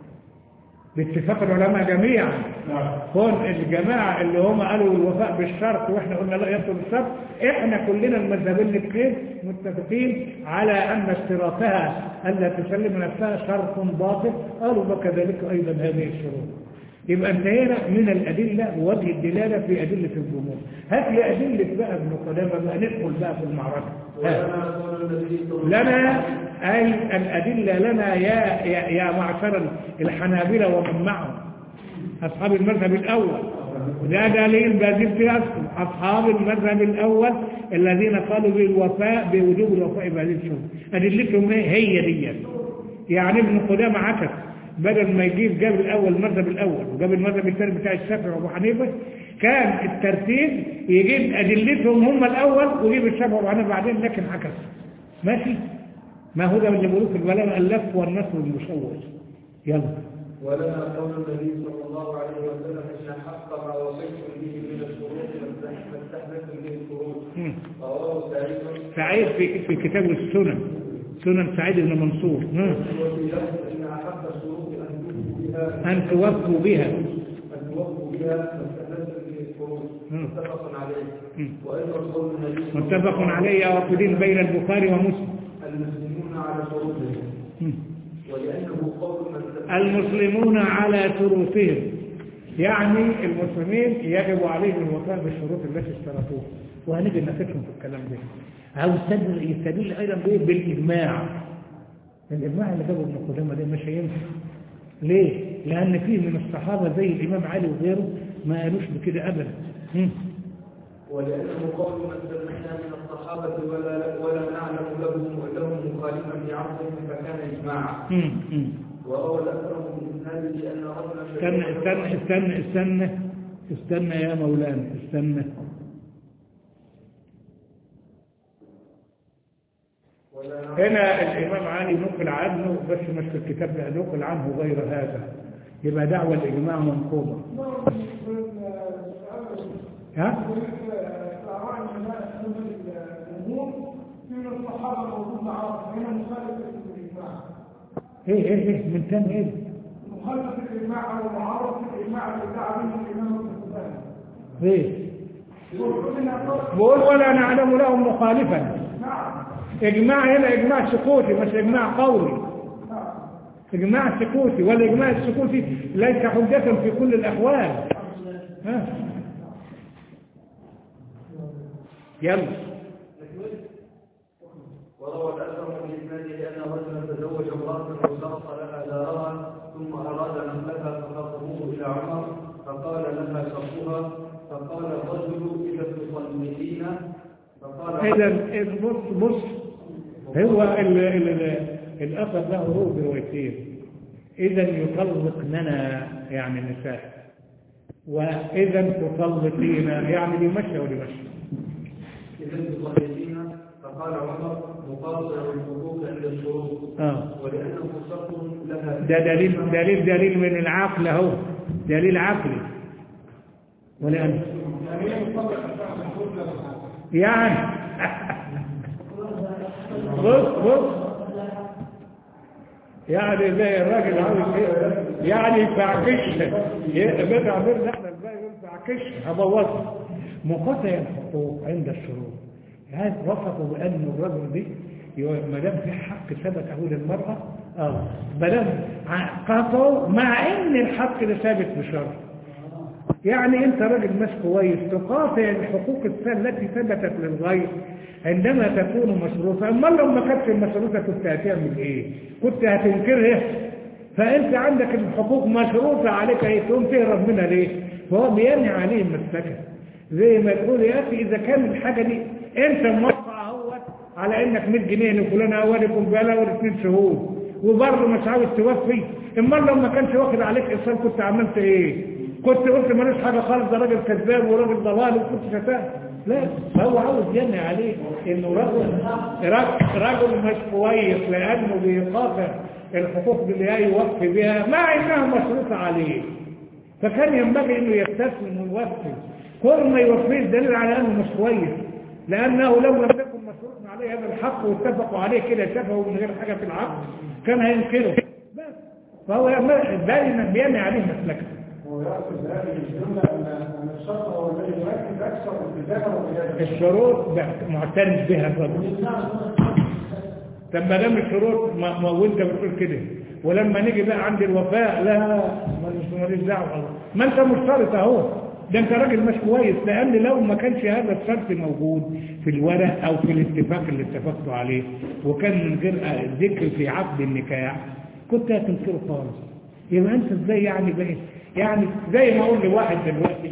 باتفاق العلماء جميعا كون الجماعة اللي هم قالوا الوفاء بالشرط واحنا قلنا لا يبطل الشرط احنا كلنا المذهبين الاثنين متفقين على ان اشتراطها الا تسلم نفسها شرط باطل قالوا وكذلك ايضا هذه الشروط يبقى انتهينا من الادله ووجه الدلاله في ادله الجمهور هات لي ادله بقى ابن قدامه بقى ندخل بقى في المعركه هات. ولما قول النبي صلى الله عليه لنا أي الأدلة لنا يا, يا, يا معشر الحنابلة ومن معهم أصحاب المذهب الأول ده دليل بازيد في أصل أصحاب المذهب الأول الذين قالوا بالوفاء بوجوب الوفاء بهذه الشروط أدلتهم إيه؟ هي دي يعني ابن قدامة عكس بدل ما يجيب جاب الأول المذهب الأول وجاب المذهب الثاني بتاع الشافعي وأبو حنيفة كان الترتيب يجيب أدلتهم هم الأول ويجيب الشافعي وأبو حنيفة بعدين لكن عكس ماشي ما هو ده اللي بيقولوه في البلاغه اللف والنصر المشوش يلا ولنا قول النبي صلى الله عليه وسلم ان حق ما وصفتم به من الشروط ما استحلفتم به الفروج مم. رواه سعيد سعيد في في كتاب السنن سنن سعيد بن منصور مم. وفي لفظ ان احق الشروط ان توفوا بها أن توفوا بها ان توفوا بها ما استحلفتم به الفروج مم. متفق عليه مم. وايضا قول النبي صلى الله متفق عليه وقدين بين البخاري ومسلم المسلمون على شروطهم مم. ولانه قول من المسلمون على شروطهم يعني المسلمين يجب عليهم الوفاء بالشروط التي اشترطوها وهنيجي نناقشهم في الكلام ده عاوز يستدل يستدل ايضا بايه بالاجماع الاجماع اللي جابه ابن قدامه ده مش هينفع ليه لان فيه من الصحابه زي الامام علي وغيره ما قالوش بكده ابدا مم. ولأنه قول من سمعنا من الصحابة ولا ولا نعلم لهم لهم مخالفا بعرضهم فكان إجماعا مم. مم. وروى الأكرم من إسناده أن رجلا استنى استنى استنى استنى استنى يا مولانا استنى هنا الإمام علي نقل عنه بس مش في الكتاب ده نقل عنه غير هذا يبقى دعوة الإجماع منقوضة ها؟ ايه ايه ايه من تاني ايه مخالفة الإجماع أو معارضة الإجماع اللي ادعى به الإمام القرآن ايه يقول إن أقول بقول ولا نعلم لهم مخالفا نعم إجماع هنا إجماع سكوتي مش إجماع قولي نعم إجماع سكوتي والإجماع السكوتي ليس حجة في كل الأحوال ها يلا وروى الأثر من إسناده أن رجلا تزوج امرأة وشرط لها دارها ثم أراد نقلها فخطبوه إلى عمر فقال لها شرطها فقال الرجل إذا تصلين فقال إذا بص بص هو ال ال ال الأثر له روح روايتين إذا يطلقننا يعني النساء وإذا تطلقين يعني لمشي ولمشي إذا تصلين فقال عمر مقاطع الحقوق عند الشروط آه. ولأنه شرط لها ده دليل دليل دليل من العقل اهو دليل عقلي ولأن يعني بص بص يعني زي الراجل عاوز ايه يعني فعكشها بدع بيرنا احنا ازاي يقول فعكشها هبوظها مقاطع الحقوق عند الشروط هذا وصفوا بان الرجل دي ما دام في حق ثبت اهو للمراه اه ما دام قاطعوا مع ان الحق ده ثابت بشرط يعني انت راجل مش كويس تقاطع الحقوق الثانية التي ثبتت للغير عندما تكون مشروطة اما لو ما كانتش مشروطة كنت هتعمل ايه كنت هتنكرها فانت عندك الحقوق مشروطة عليك ايه تقوم تهرب منها ليه فهو بيمنع عليه المسلكة زي ما تقول يا اخي اذا كان الحاجة دي انت موقع اهوت على انك 100 جنيه لفلان اولكم بلا والاثنين شهود وبرضه مش عاوز توفي اما لو ما كانش واخد عليك اصرار كنت عملت ايه كنت قلت مالوش حاجة خالص ده راجل كذاب وراجل ضلال وكنت شتاه لا فهو عاوز ينهي عليه انه رجل رجل, رجل مش كويس لانه بيقاطع الحقوق اللي هي يوفي بها مع انها مشروطة عليه فكان ينبغي انه يستسلم ويوفي كل ما يوفيه دليل على انه مش كويس لانه لو لم يكن مشروط عليه هذا الحق واتفقوا عليه كده اتفقوا من غير حاجة في العقد كان هينكره بس فهو دائما بينهي عليه مسلكه هو يقصد هذه الجملة أن أن الشرط هو الذي يركز أكثر التزاما وإجابة الشروط ده معترف بها الرجل طب ما دام الشروط ما ما وانت بتقول كده ولما نيجي بقى عند الوفاء لا ماليش ماليش دعوه ما انت مشترط اهو ده انت راجل مش كويس لان لو ما كانش هذا الشرط موجود في الورق او في الاتفاق اللي اتفقتوا عليه وكان من غير ذكر في عقد النكاح كنت هتنكره خالص يبقى انت ازاي يعني بقى يعني زي ما اقول لواحد دلوقتي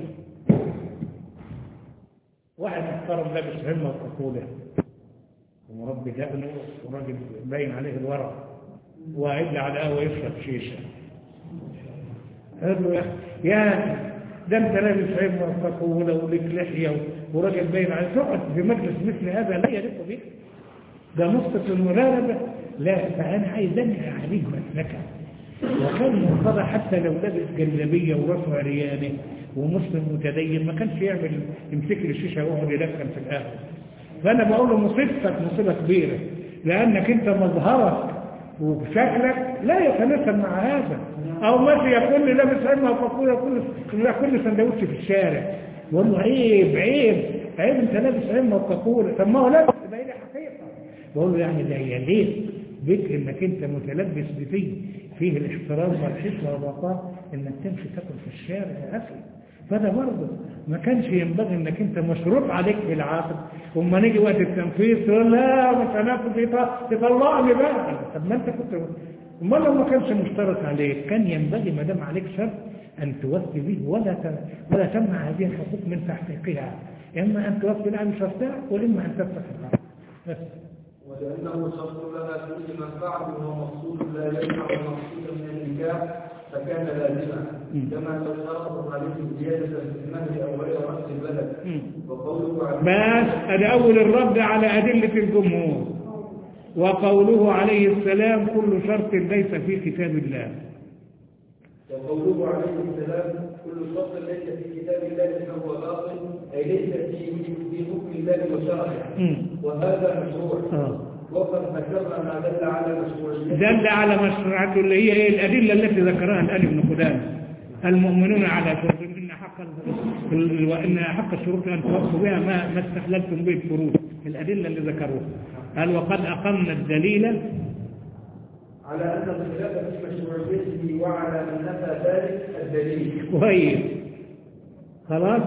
واحد محترم لابس عمه وكاكوله ومربي دقنه وراجل باين عليه الورع وقاعد لي على القهوه يشرب شيشه قال له يا يا ده انت لابس عمه وكاكوله ولك لحيه وراجل باين عليه تقعد في مجلس مثل هذا لا يليق بك ده مسقط الملاربه لا فانا عايز انهي عليه مسلكه وكان مقتضى حتى لو لابس جلابيه وراسه عريانه ومسلم متدين ما كانش يعمل يمسك لي الشيشه ويقعد يدخن في القهوه فانا بقول له مصيبتك مصيبه كبيره لانك انت مظهرك وشكلك لا يتناسب مع هذا او مثل يكون لي لابس علمه وفقوله كل كل سندوتش في الشارع بقول له عيب عيب عيب انت لابس علمه وفقوله طب ما هو لابس ده لي حقيقه بقول له يعني ده يليق بك انك انت متلبس بفيه فيه الاحترام والحشمه والوقار انك تمشي تاكل في الشارع يا اخي فده برضه ما كانش ينبغي انك انت مشروط عليك بالعقد وما نيجي وقت التنفيذ تقول لا مش هناخد تطلعني بقى طب ما انت كنت امال لو ما كانش مشترط عليك كان ينبغي ما دام عليك شرط ان توفي به ولا ت... ولا تمنع هذه الحقوق من تحقيقها اما ان توفي لها بشرطها واما ان تفتح العقد بس ولأنه شرط لها في منفعة ومقصود لا يمنع مقصودا من النكاح فكان لازما مم. كما لو شرط عليه زيادة في المهر أو غير رأس البلد مم. وقوله عليه بس ادي اول الرد على ادله الجمهور وقوله عليه السلام كل شرط ليس في كتاب الله وقوله عليه السلام كل شرط ليس في كتاب الله فهو باطل أي ليس في في حكم الله وشرعه مم. وهذا مشروع آه. وقد ذكرنا ما دل على مشروعيته دل على مشروعاته اللي هي ايه الادله التي ذكرها الان ابن قدامه المؤمنون على شروط ان حق ال- وان حق الشروط ان توفوا بها ما ما استحللتم به الفروض الادله اللي ذكروها قال وقد اقمنا الدليل على أن الخلاف في مشروعيته وعلى من نفى ذلك الدليل كويس خلاص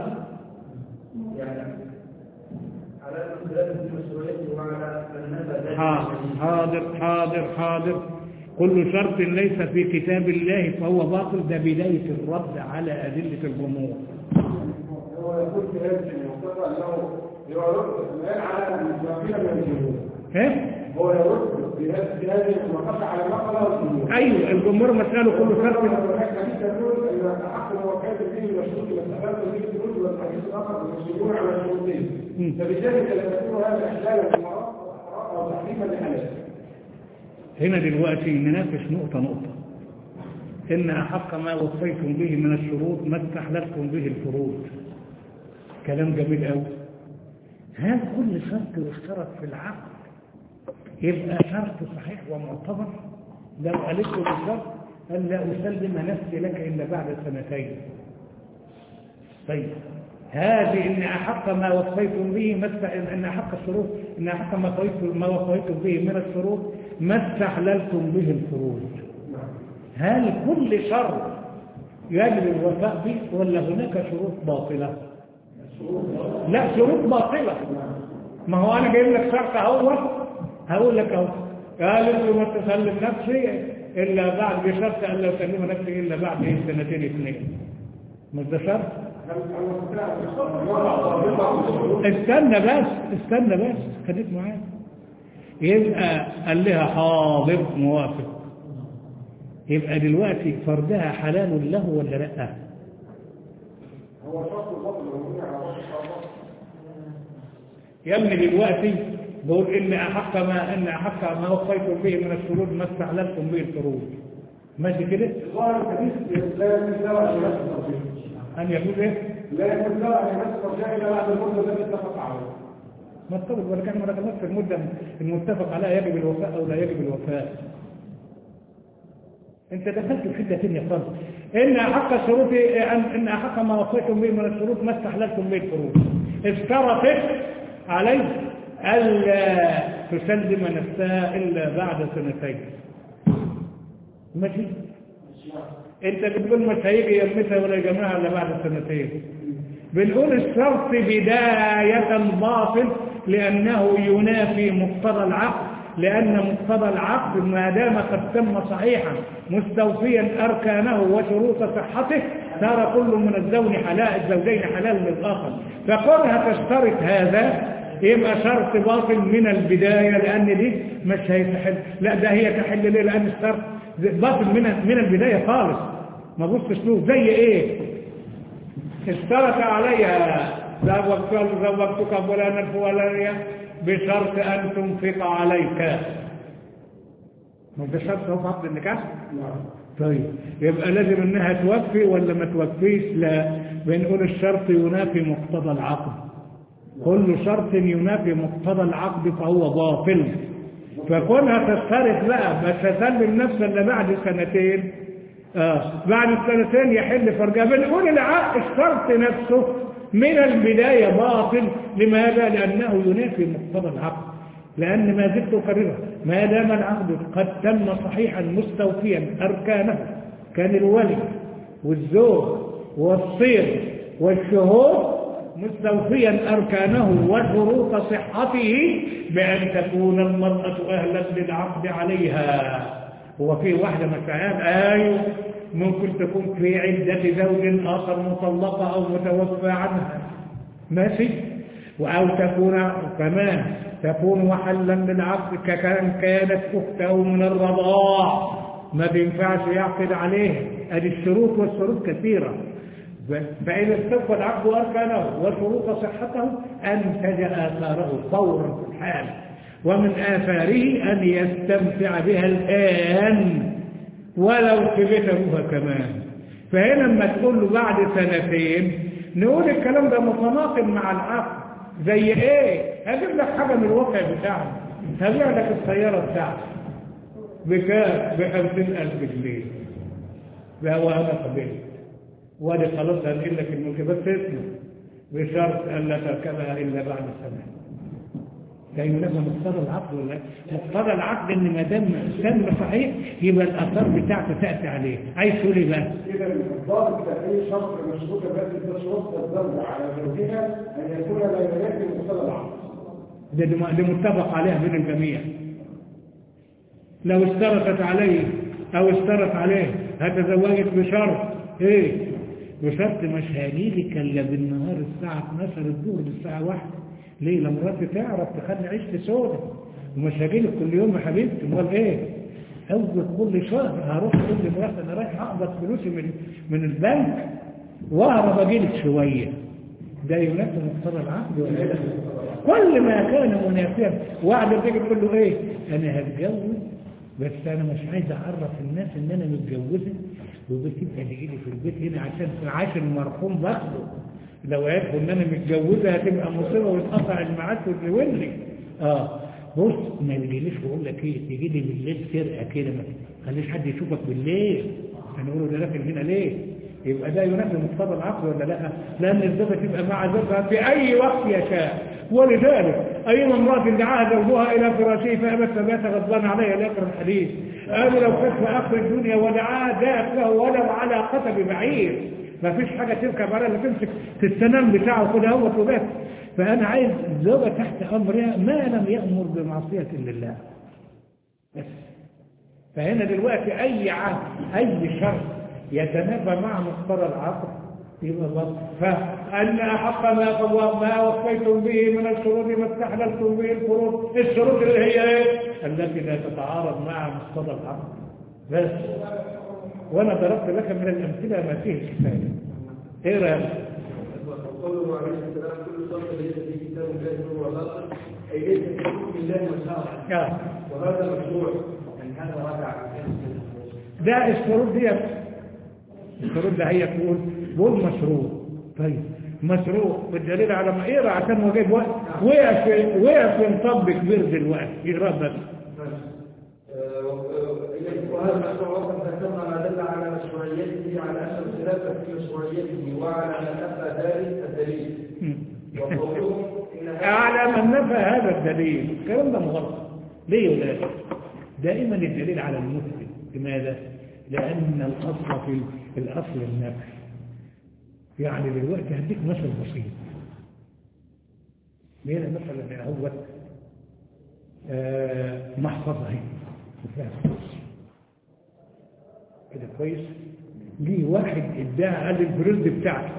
يعني على أن الخلاف في مشروعيته وعلى من نفى ذلك حاضر الدليل حاضر حاضر حاضر كل شرط ليس في كتاب الله فهو باطل ده بداية الرد على أدلة الجمهور هو يقول في هذه المنطقة أنه يرد الآن على المسافرين من الجمهور ها؟ هو يرد في هذه في هذه المنطقة على نقل الجمهور أيوه الجمهور مسأله كل شرط الحديث يقول ان احق الموكلات فيه المشروط والاستحلال به الفلوس والحديث الاخر المسلمون على الشروطين مم. فبذلك لا تكون هذا احلالا للحرام او تحريما لحلال هنا دلوقتي نناقش نقطة نقطة إن أحق ما وصيتم به من الشروط ما استحللتم به الفروض كلام جميل قوي هل كل شرط يشترط في العقد يبقى شرط صحيح ومعتبر لو قالت له بالشرط قال لا أسلم نفسي لك إلا بعد سنتين طيب هذه إن أحق ما وصيتم به ما است- إن أحق الشروط إن أحق ما وصيتم ما وصيتم به من الشروط ما استحللتم به الفروض هل كل شرط يجب الوفاء به ولا هناك شروط باطلة لا شروط باطلة ما هو أنا جايب لك شرط أهو هقول لك أهو قال انت ما تسلم نفسي إلا بعد بشرط أن لا أسلم نفسي إلا بعد سنتين اثنين مش ده شرط استنى بس استنى بس خليك معايا يبقى قال لها حاضر موافق يبقى دلوقتي فردها حلال له ولا لا هو شرط الفضل موجود على وجه الشرط يا ابني دلوقتي بقول ان احق ما ان احق ما وصيتم به من الشروط ما استعلمتم به الفروض ماشي كده ظاهر الحديث لا يكون سواء لنفس الترجيح ان يقول ايه لا يكون سواء لنفس الترجيح الا بعد المده التي اتفق عليها ما اتفق ولا كان ما دخلناش في المده المتفق عليها يجب الوفاء او لا يجب الوفاء انت دخلت في حته ثانيه خالص ان احق الشروط ان ان احق ما وصيتم به من الشروط ما استحللتم به الفروض اشترطت عليه الا تسلم نفسها الا بعد سنتين ماشي انت بتقول مش هيجي يلمسها ولا يجمعها الا بعد سنتين بنقول الشرط بداية باطل لأنه ينافي مقتضى العقد لأن مقتضى العقد ما دام قد تم صحيحا مستوفيا أركانه وشروط صحته صار كل من الزوج حلال الزوجين حلال للآخر فكونها تشترط هذا يبقى شرط باطل من البداية لأن دي مش هيتحل لا ده هي تحل ليه لأن الشرط باطل من من البداية خالص ما بصش له زي ايه اشترط عليها زوجتك زوجتك فلانا فلانية بشرط أن تنفق عليك ما ده شرط هو في عقد النكاح طيب يبقى لازم انها توفي ولا ما توفيش لا بنقول الشرط ينافي مقتضى العقد كل شرط ينافي مقتضى العقد فهو باطل فكونها تشترط بقى بس تسلم نفسها الا بعد سنتين آه. بعد السنتين يحل فرجها بنقول العقد الشرط نفسه من البداية باطل لماذا؟ لأنه ينافي مقتضى العقد لأن ما زلت أكررها ما دام العقد قد تم صحيحا مستوفيا أركانه كان الولي والزوج والصير والشهود مستوفيا أركانه وشروط صحته بأن تكون المرأة أهلا للعقد عليها هو في واحدة مسعان آية ممكن تكون في عدة زوج آخر مطلقة أو متوفى عنها ماشي أو تكون كمان تكون محلا للعقد ككان كانت أخته من الرضاع ما بينفعش يعقد عليه ادي الشروط والشروط كثيرة فإذا استوفى العبد أركانه وشروط صحته أنتج آثاره فورا في الحال ومن آثاره أن يستمتع بها الآن ولو كبت أبوها كمان فهنا لما تقول له بعد سنتين نقول الكلام ده متناقض مع العقل زي ايه هجيب لك حاجة من الواقع بتاعنا هبيع لك السيارة بتاعتك بكام بخمسين ألف جنيه بقى أنا قبلت وادي خلاص هنقول لك الملك بس اسمه بشرط ألا تركبها إلا بعد سنة ده ينافى مقتضى العقل ولا لا؟ مقتضى العقل ان ما دام سن صحيح يبقى الاثار بتاعته تاتي عليه عايز تقول ايه بقى؟ إذا الضابط تحقيق شرط مشروط بس ده شروط الزوجة على زوجها أن يكون لا يملك مصطلح العقل. ده ده متفق عليها بين الجميع لو اشترطت عليه او اشترط عليه هتزوجت بشرط ايه بشرط مش هجيلك الا بالنهار الساعة 12 الظهر للساعة 1 ليه لما مراتي تعرف تخلي عيشتي سودة ومش هجيلك كل يوم يا حبيبتي امال ايه اول كل شهر هروح اقول لمراتي انا رايح اقبض فلوسي من من البنك واهرب اجيلك شويه ده ينافي مقتضى العقد ولا لا كل ما كان منافيا واحده تيجي تقول له ايه انا هتجوز بس انا مش عايز اعرف الناس ان انا متجوزه وبتبقى تجي لي في البيت هنا عشان في عاش المرحوم باخده لو عرفوا ان انا متجوزه هتبقى مصيبه ويتقطع الميعاد وتولي اه بص ما يجيليش بقول لك ايه تيجي لي بالليل سرقه كده ما تخليش حد يشوفك بالليل هنقول له ده داخل هنا ليه يبقى ده ينافي مقتضى العقل ولا لا لان الزوجه تبقى مع زوجها في اي وقت يشاء ولذلك ايما امراه دعاها زوجها الى فراشه فابت فبات غضبان عليها لاخر الحديث قالوا لو كانت في اخر الدنيا ودعاها جاءت له ولو على قتب بعير ما فيش حاجه تركب عليها اللي تمسك في السنام بتاعه كده هو وبس فانا عايز زوجه تحت امرها ما لم يامر بمعصيه لله بس فهنا دلوقتي اي عهد اي شرط يتنافى مع مقتضى العقل يبقى بطل فأن أحق ما قوى ما وفيتم به من الشروط ما استحللتم به الفروض الشروط اللي هي ايه التي لا تتعارض مع مقتضى العقل بس وانا ضربت لك من الامثله ما فيه الكفايه ايه رايك وقوله عليه السلام كل شرط ليس في كتاب الله هو باطل اي ليس في حكم الله وشرعه آه. وهذا مشروع يعني هذا راجع ده الشروط دي الشروط ده هي تقول بقول مشروع طيب مشروع بالدليل على ما اقرا عشان هو جايب وقت وقع في وقع في مطب كبير دلوقتي اقرا بس وهذا مشروع وقد ذكرنا ما دل على مشروعيته على ان الخلاف في مشروعيته وعلى ما نفى ذلك الدليل وقولهم ان هذا على من نفى هذا الدليل الكلام ده مغلط ليه ولا لا دائما الدليل على المثبت لماذا لان الاصل في في الاصل النفي يعني دلوقتي هديك مثل بسيط ليه مثلا هو آه محفظه اهي وفيها فلوس كده كويس ليه واحد ادعى قال الفلوس دي بتاعته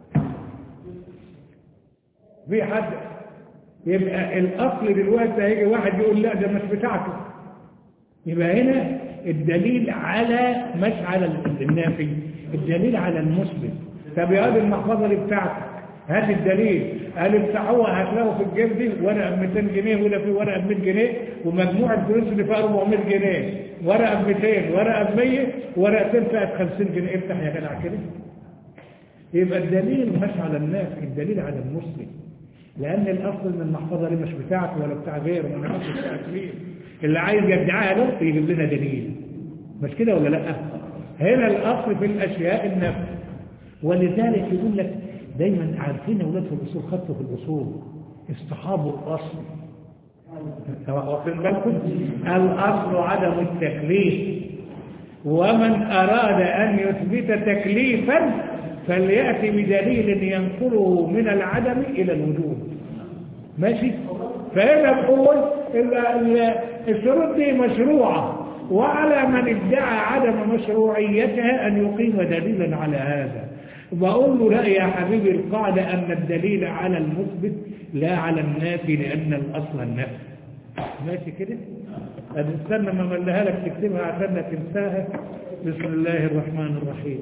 في حد يبقى الاصل دلوقتي هيجي واحد يقول لا ده مش بتاعته يبقى هنا الدليل على مش على النافي الدليل على المثبت طب يا هذه المحفظه اللي بتاعتك هات الدليل قال افتحوها هتلاقوا في الجيب دي ورقه ب 200 جنيه ولا في ورقه ب 100 جنيه ومجموع الفلوس اللي فيها 400 جنيه ورقه ب 200 ورقه ب 100 ورقتين فيها 50 جنيه افتح يا جدع كده يبقى الدليل مش على الناس الدليل على المسلم لان الاصل ان المحفظه دي مش بتاعته ولا بتاع غيره ما نعرفش بتاعت مين اللي عايز يدعيها له يجيب لنا دليل مش كده ولا لا هنا الاصل في الاشياء النفس ولذلك يقول لك دايما عارفين يا اولاد في الاصول خدتوا في الاصول اصطحاب الاصل واخدين بالكم الاصل عدم التكليف ومن اراد ان يثبت تكليفا فلياتي بدليل ينقله من العدم الى الوجود ماشي فهنا بقول الشروط دي مشروعه وعلى من ادعى عدم مشروعيتها ان يقيم دليلا على هذا بقول له لا يا حبيبي القاعدة أن الدليل على المثبت لا على النافي لأن الأصل النفي ماشي كده؟ استنى ما ملها لك تكتبها عشان تنساها بسم الله الرحمن الرحيم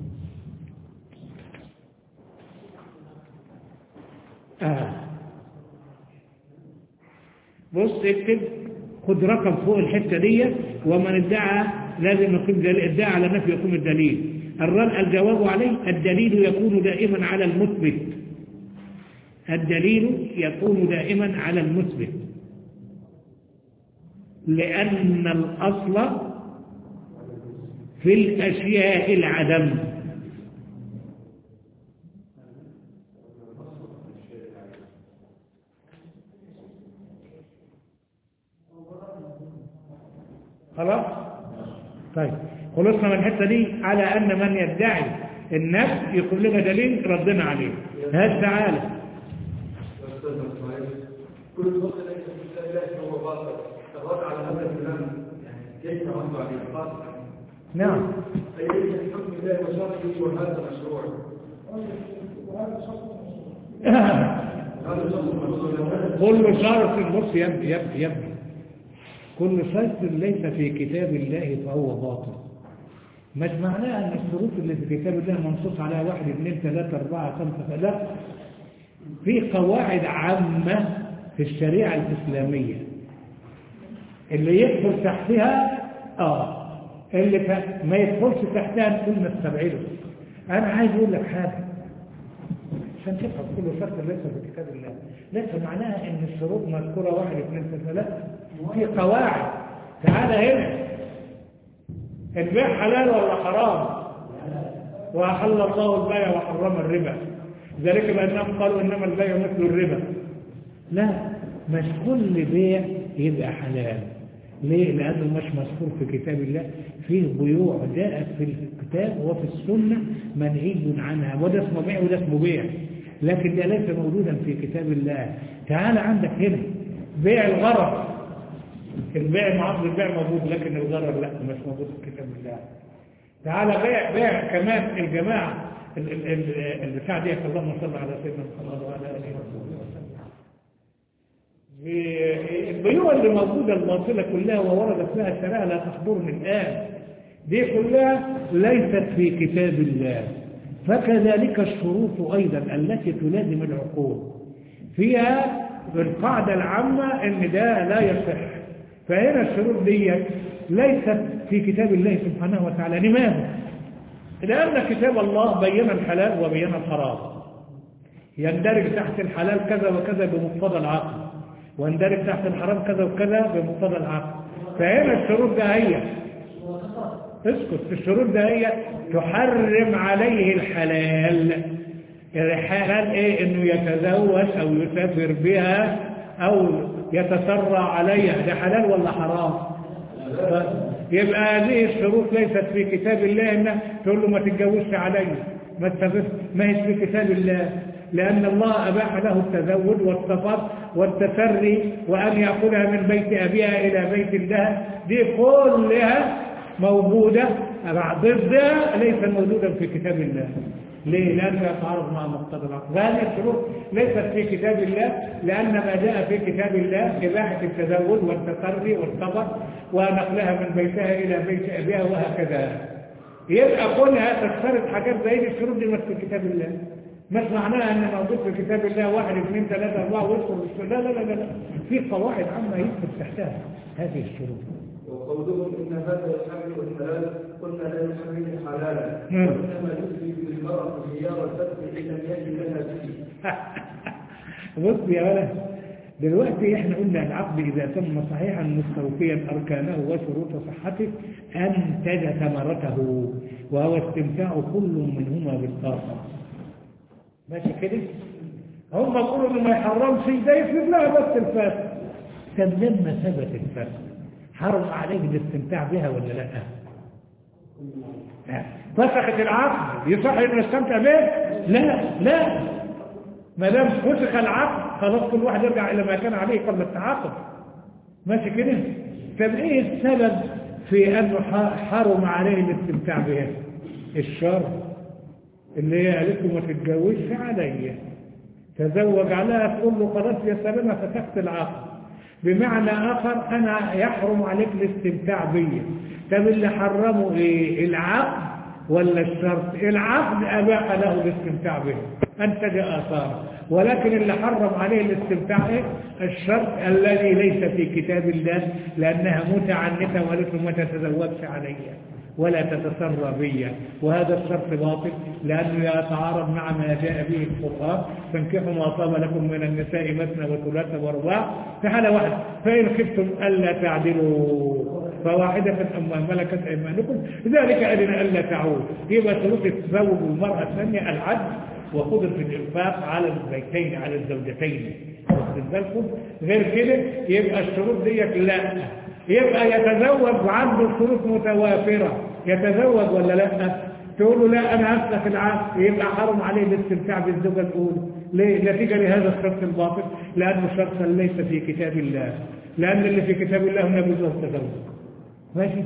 آه. بص اكتب خد رقم فوق الحتة دي ومن ادعى لازم يكون دليل ادعى على نفي يكون الدليل الرد الجواب عليه الدليل يكون دائما على المثبت الدليل يكون دائما على المثبت لأن الأصل في الأشياء العدم خلاص طيب خلصنا من الحته دي على ان من يدعي النفس يكون لنا دليل ردنا عليه هات تعالى أستاذ إسماعيل كل وقت ليس في الله فهو باطل الرد على هذا الكلام يعني كيف رد عليه باطل نعم أي ليس في حكم الله وشرعه وهذا مشروع هذا شخص مشروع كل شرط بص يا ابني يا ابني يا ابني كل شرط ليس في كتاب الله فهو باطل مش معناه ان الشروط اللي في كتاب الله منصوص عليها واحد اثنين ثلاثة أربعة خمسة لا في قواعد عامة في الشريعة الإسلامية اللي يدخل تحتها اه اللي ف- ما يدخلش تحتها نقول نستبعده انا عايز اقول لك حاجه عشان تفهم كل شرط ليس في كتاب الله ليس معناها ان الشروط مذكوره واحد اثنين ثلاثه لا في قواعد تعال هنا البيع حلال ولا حرام واحل الله البيع وحرم الربا ذلك بانهم قالوا انما البيع مثل الربا لا مش كل بيع يبقى حلال ليه؟ لأنه مش مذكور في كتاب الله فيه بيوع جاءت في الكتاب وفي السنة منهي عنها وده اسمه بيع وده اسمه بيع لكن ده ليس موجودا في كتاب الله تعال عندك هنا بيع الغرض البيع معاذ البيع موجود لكن الغرر لا مش موجود في كتاب الله تعال بيع بيع كمان الجماعة ال- ال- ال- البتاع دي اللهم صل على سيدنا محمد وعلى آله وصحبه وسلم البيوع اللي موجودة الباطلة كلها ووردت فيها الشريعة لا تحضرني الآن دي كلها ليست في كتاب الله فكذلك الشروط أيضا التي تلازم العقول فيها القاعدة العامة ان ده لا يصح فهنا الشروط دي ليست في كتاب الله سبحانه وتعالى لماذا؟ لأن كتاب الله بين الحلال وبين الحرام يندرج تحت الحلال كذا وكذا بمقتضى العقل ويندرج تحت الحرام كذا وكذا بمقتضى العقل فهنا الشروط ده هي اسكت الشروط ده هي تحرم عليه الحلال الحلال ايه انه يتزوج او يسافر بها او يتسرع عليها ده حلال ولا حرام يبقى هذه الشروط ليست في كتاب الله انه تقول له ما تتجوزش علي ما تسافرش ما هي في كتاب الله لأن الله أباح له التزوج والسفر والتسري وأن يأخذها من بيت أبيها إلى بيت لها دي كلها موجودة ضدها ليس موجودا في كتاب الله ليه؟ لأنه يتعارض مع مقتضى العقل وهذه الشروط ليست في كتاب الله لأن ما جاء في كتاب الله إباحة التزوج والتسري والسفر ونقلها من بيتها إلى بيت أبيها وهكذا يبقى كلها تشترط حاجات زي دي الشروط دي مش في كتاب الله مش معناها ان موجود في كتاب الله واحد اثنين ثلاثة أربعة ويدخل بالشروط لا لا لا لا في قواعد عامة يدخل تحتها هذه الشروط وقولهم إن هذا يحرم الحلال قلنا لا يحرم حلالا مم. وإنما يجري بالمرأة خيار الفتح إن لم يجد لها فيه بص يا ولد دلوقتي احنا قلنا العقد اذا تم صحيحا مستوفيا اركانه وشروط صحته انتج ثمرته وهو استمتاع كل منهما بالاخر ماشي كده هم يقولوا انه ما يحرمش ده يفرض لها بس الفاسد طب لما ثبت الفاسد حرم عليك الاستمتاع بها ولا لا؟ لا. فسخت العقد يصح انه يستمتع به؟ لا لا ما دام فسخ العقد خلاص كل واحد يرجع الى ما كان عليه قبل التعاقد ماشي كده طب ايه السبب في انه ح- حرم عليه الاستمتاع بها الشر اللي هي قالت له ما تتجوزش عليا تزوج عليها تقول له خلاص يا سلامه فتحت العقد بمعنى آخر أنا يحرم عليك الاستمتاع بي طب اللي حرمه إيه العقد ولا الشرط العقد أباح له الاستمتاع به أنتج آثاره ولكن اللي حرم عليه الاستمتاع إيه؟ الشرط الذي ليس في كتاب الله لأنها متعنتة ولكن ما تتزوجش عليها ولا تتسرى بي وهذا الشرط باطل لأنه يتعارض مع ما جاء به القرآن فانكحوا ما طاب لكم من النساء مثنى وثلاث ورباع في حالة واحدة فإن خفتم ألا تعدلوا فواحدة أما ملكت أيمانكم ذلك أدنى ألا تعود يبقى شروط التزوج المرأة الثانية العدل وقدرة الإنفاق على البيتين على الزوجتين واخد بالكم غير كده يبقى الشروط ديت لا يبقى يتزوج عنده شروط متوافرة يتزوج ولا لا تقول له لا أنا أفسخ العقد يبقى حرم عليه الاستمتاع بالزوجة الأولى ليه؟ نتيجة لهذا الشرط الباطل لأنه شرطا ليس في كتاب الله لأن اللي في كتاب الله هو يجوز التزوج ماشي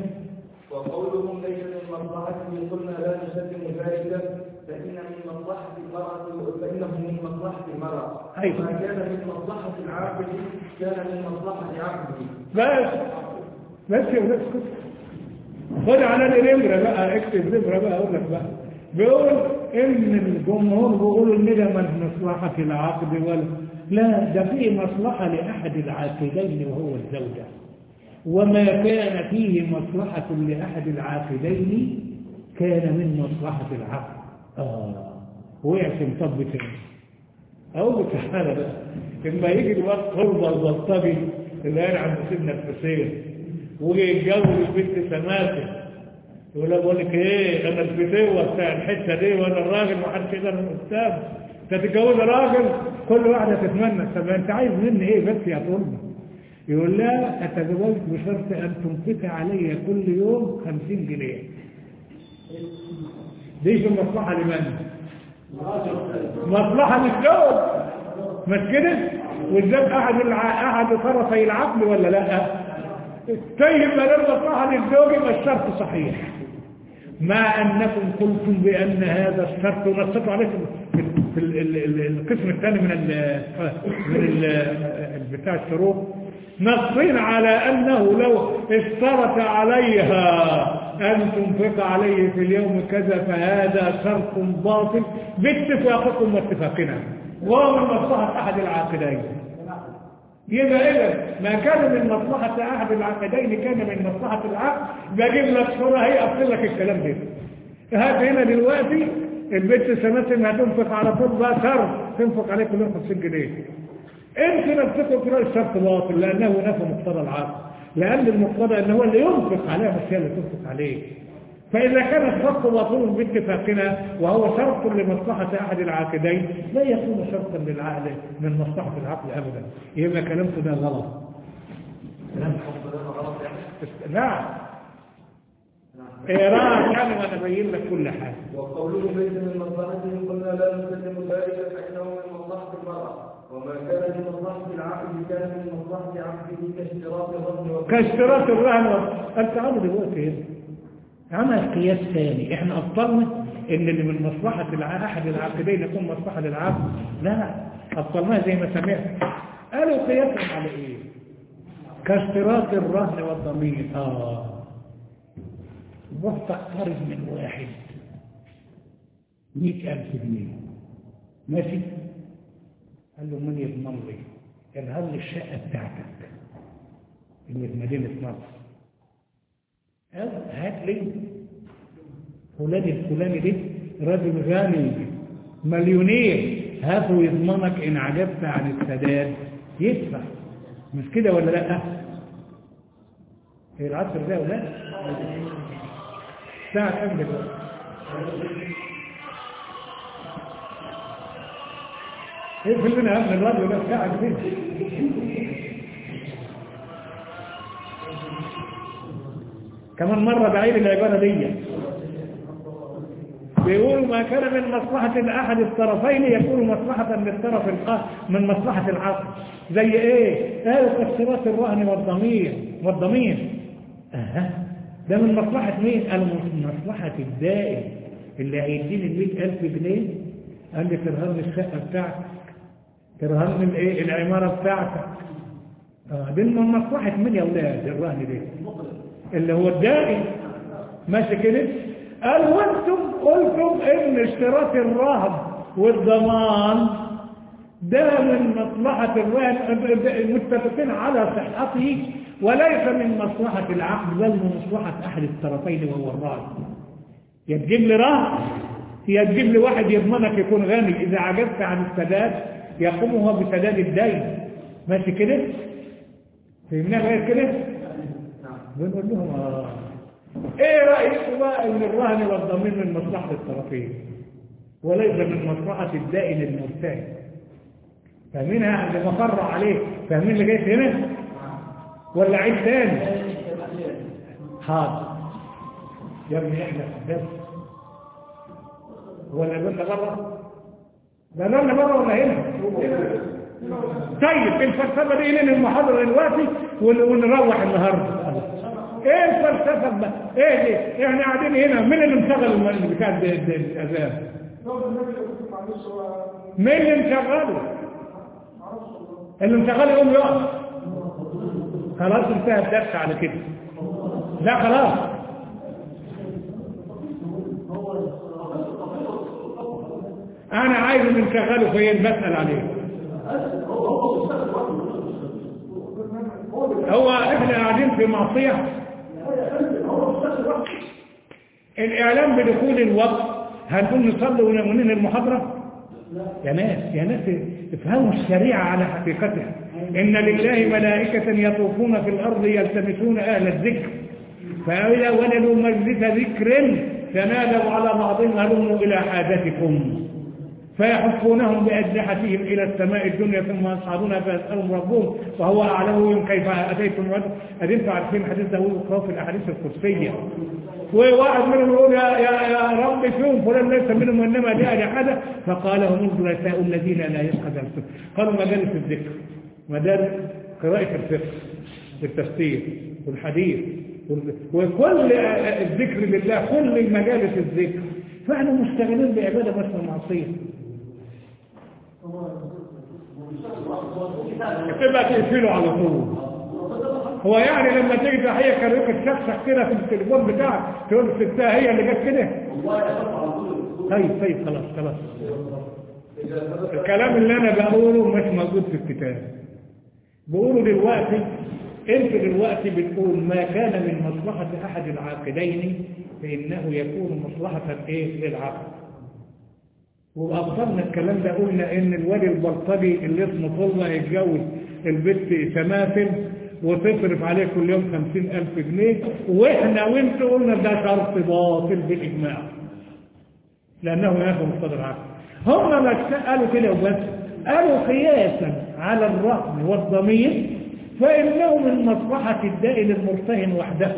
وقولهم ليس من مصلحته قلنا لا نسلم ذلك فإن من مصلحة المرأة فإنه من مصلحة المرأة أيوة. ما كان من مصلحة العاقل كان من مصلحة عقله بس بس يا ولاد اسكت خد على النمرة بقى اكتب نمرة بقى اقول لك بقى بيقول ان الجمهور بيقولوا ان ده من مصلحة العقد ولا لا ده في مصلحة لأحد العاقدين وهو الزوجة وما كان فيه مصلحة لأحد العاقدين كان من مصلحة العقد آه وقع في مطب تاني أقول لك تعالى بقى لما يجي الوقت قرب البلطجي اللي قال عند سيدنا الحسين ويجي يتجوز البنت سماسة يقول لها بقول لك ايه انا الفتوه بتاع الحته دي وانا الراجل ما حدش يقدر من قدام انت تتجوز راجل كل واحده تتمنى طب انت عايز مني ايه بس يا طلبه يقول لها اتزوجك بشرط ان تنفقي علي كل يوم 50 جنيه دي في المصلحه لمن؟ مصلحة للزوج مش كده والزوج أحد الع... أحد طرفي العقل ولا لا طيب ما دام مصلحة للزوج يبقى الشرط صحيح مع أنكم قلتم بأن هذا الشرط ونصتوا عليه في, في ال... ال... ال... القسم الثاني من ال... من ال... بتاع الشروط نصين على أنه لو اشترط عليها أن تنفق عليه في اليوم كذا فهذا شرط باطل باتفاقكم واتفاقنا وهو من مصلحة أحد العاقدين يبقى إذا ما كان من مصلحة أحد العاقدين كان من مصلحة العقد بجيب لك صورة هي أفصل لك الكلام ده هات هنا دلوقتي البنت سماسم هتنفق على طول بقى شرط تنفق عليه كل يوم 50 جنيه انت نفسكم تقول الشرط باطل لأنه نفى مقتضى العقد لأن المقتضى أن هو اللي ينفق عليها مش هي اللي تنفق عليه فإذا كان الشرط باطل باتفاقنا وهو شرط لمصلحة أحد العاقدين لا يكون شرطا للعقل من مصلحة العقل أبدا يبقى كلامكم ده غلط نعم إيران يعني وأنا أبين لك كل حاجة وقولهم ليس من مصلحته قلنا لا نسلم ذلك فإنه من مصلحة المرأة وما كان من مصلحة العقل كان من مصلحة عقله كاشتراط الرهن وكذا كاشتراط الرهن انت عامل دلوقتي هنا عمل قياس ثاني احنا ابطلنا ان اللي من مصلحة الع- احد العاقدين يكون مصلحة للعقد لا ابطلناها زي ما سمعت قالوا قياسهم على ايه كاشتراط الرهن والضمير اه روح تقترض من واحد مئة ألف جنيه ماشي قال له من يضمن لي اظهر لي الشقة بتاعتك اللي في مدينة نصر أو هات لي فلان الفلاني ده راجل غني مليونير هاته يضمنك ان عجبت عن السداد يدفع مش كده ولا لا هي العصر ده ولا ساعة كام دلوقتي اقفل لنا قبل الراديو ده ساعة كده كمان مرة بعيد العبارة دي بيقولوا ما كان من مصلحة أحد الطرفين يكون مصلحة للطرف الآخر من مصلحة العقل زي ايه؟ قالوا كالصراط الرهن والضمير والضمير أه. ده من مصلحة مين؟ قالوا من مصلحة الدائم اللي هيديني المئة ألف جنيه قال لي ترهن الشقة بتاعتك ترهن الايه العمارة بتاعتك آه دي من مصلحة من يا أولاد الرهن دي اللي هو الدائم ماشي كده قال وانتم قلتم ان اشتراك الرهن والضمان ده من مصلحة الرهن متفقين على صحته وليس من مصلحة العقد بل من مصلحة أحد الطرفين وهو الراهن يا تجيب لي رهن يا تجيب لي واحد يضمنك يكون غني إذا عجزت عن السداد يقوم هو بسداد الدين ماشي كده فهمنا غير كده بنقول لهم آه. ايه رأيكم بقى ان الرهن والضمين من مصلحة الطرفين وليس من مصلحة الدائن المرتهن فاهمينها اللي مقر عليه فاهمين اللي جاي هنا ولا عيد تاني حاضر يا ابني احنا حدث ولا قلنا بره ده قلنا بره ولا هنا طيب الفلسفه دي لنا المحاضره دلوقتي ون- ونروح النهارده ايه الفلسفه بقى ايه دي احنا قاعدين هنا مين اللي مشغل الم- بتاع الد- الد- الاذان لو النبي يقول معلش هو مين اللي مشغله اللي مشغله يقوم يقف خلاص انتهى الدرس على كده لا خلاص انا عايز اللي مشغله فين بسال عليه هو احنا قاعدين في معصيه الاعلام بدخول الوقت هنقول نصلي وننهي المحاضره يا ناس يا ناس افهموا الشريعة على حقيقتها إن لله ملائكة يطوفون في الأرض يلتمسون أهل الذكر فإذا ولدوا مجلس ذكر تنادوا على بعضهم هلموا إلى حاجتكم فيحفونهم بأجنحتهم إلى السماء الدنيا ثم يصعدون فيسألهم ربهم وهو أعلم بهم كيف أتيتم رجل أدنتم عارفين حديث داوود وقراءة في الأحاديث القدسية وواحد منهم يقول يا, يا, يا رب فيهم فلان ليس منهم وإنما جاء لحدا فقال هم الجلساء الذين لا يفقد الفقه قالوا مجالس الذكر مدارس قراءة الفقه والتفسير والحديث وال- وكل الذكر لله كل مجالس الذكر فاحنا مشتغلين بعبادة بس معصية تبقى تقفله على طول هو يعني لما تيجي تحية كان يمكن تشخصك كده في التليفون بتاعك تقول ستها هي اللي جت كده طيب طيب خلاص خلاص الكلام اللي انا بقوله مش موجود في الكتاب بقوله دلوقتي انت دلوقتي بتقول ما كان من مصلحة احد العاقدين فانه يكون مصلحة ايه للعاقد وأبطلنا الكلام ده قلنا إن الولي البلطجي اللي اسمه طلبة يتجوز البت سماثل وتصرف عليه كل يوم خمسين ألف جنيه وإحنا وإنتوا قلنا ده شرط باطل بالإجماع لأنه ياخذ مقتضى العقل هم ما قالوا كده وبس قالوا قياسا على الرهن والضمير فإنه من مصلحة الدائن المرتهن وحده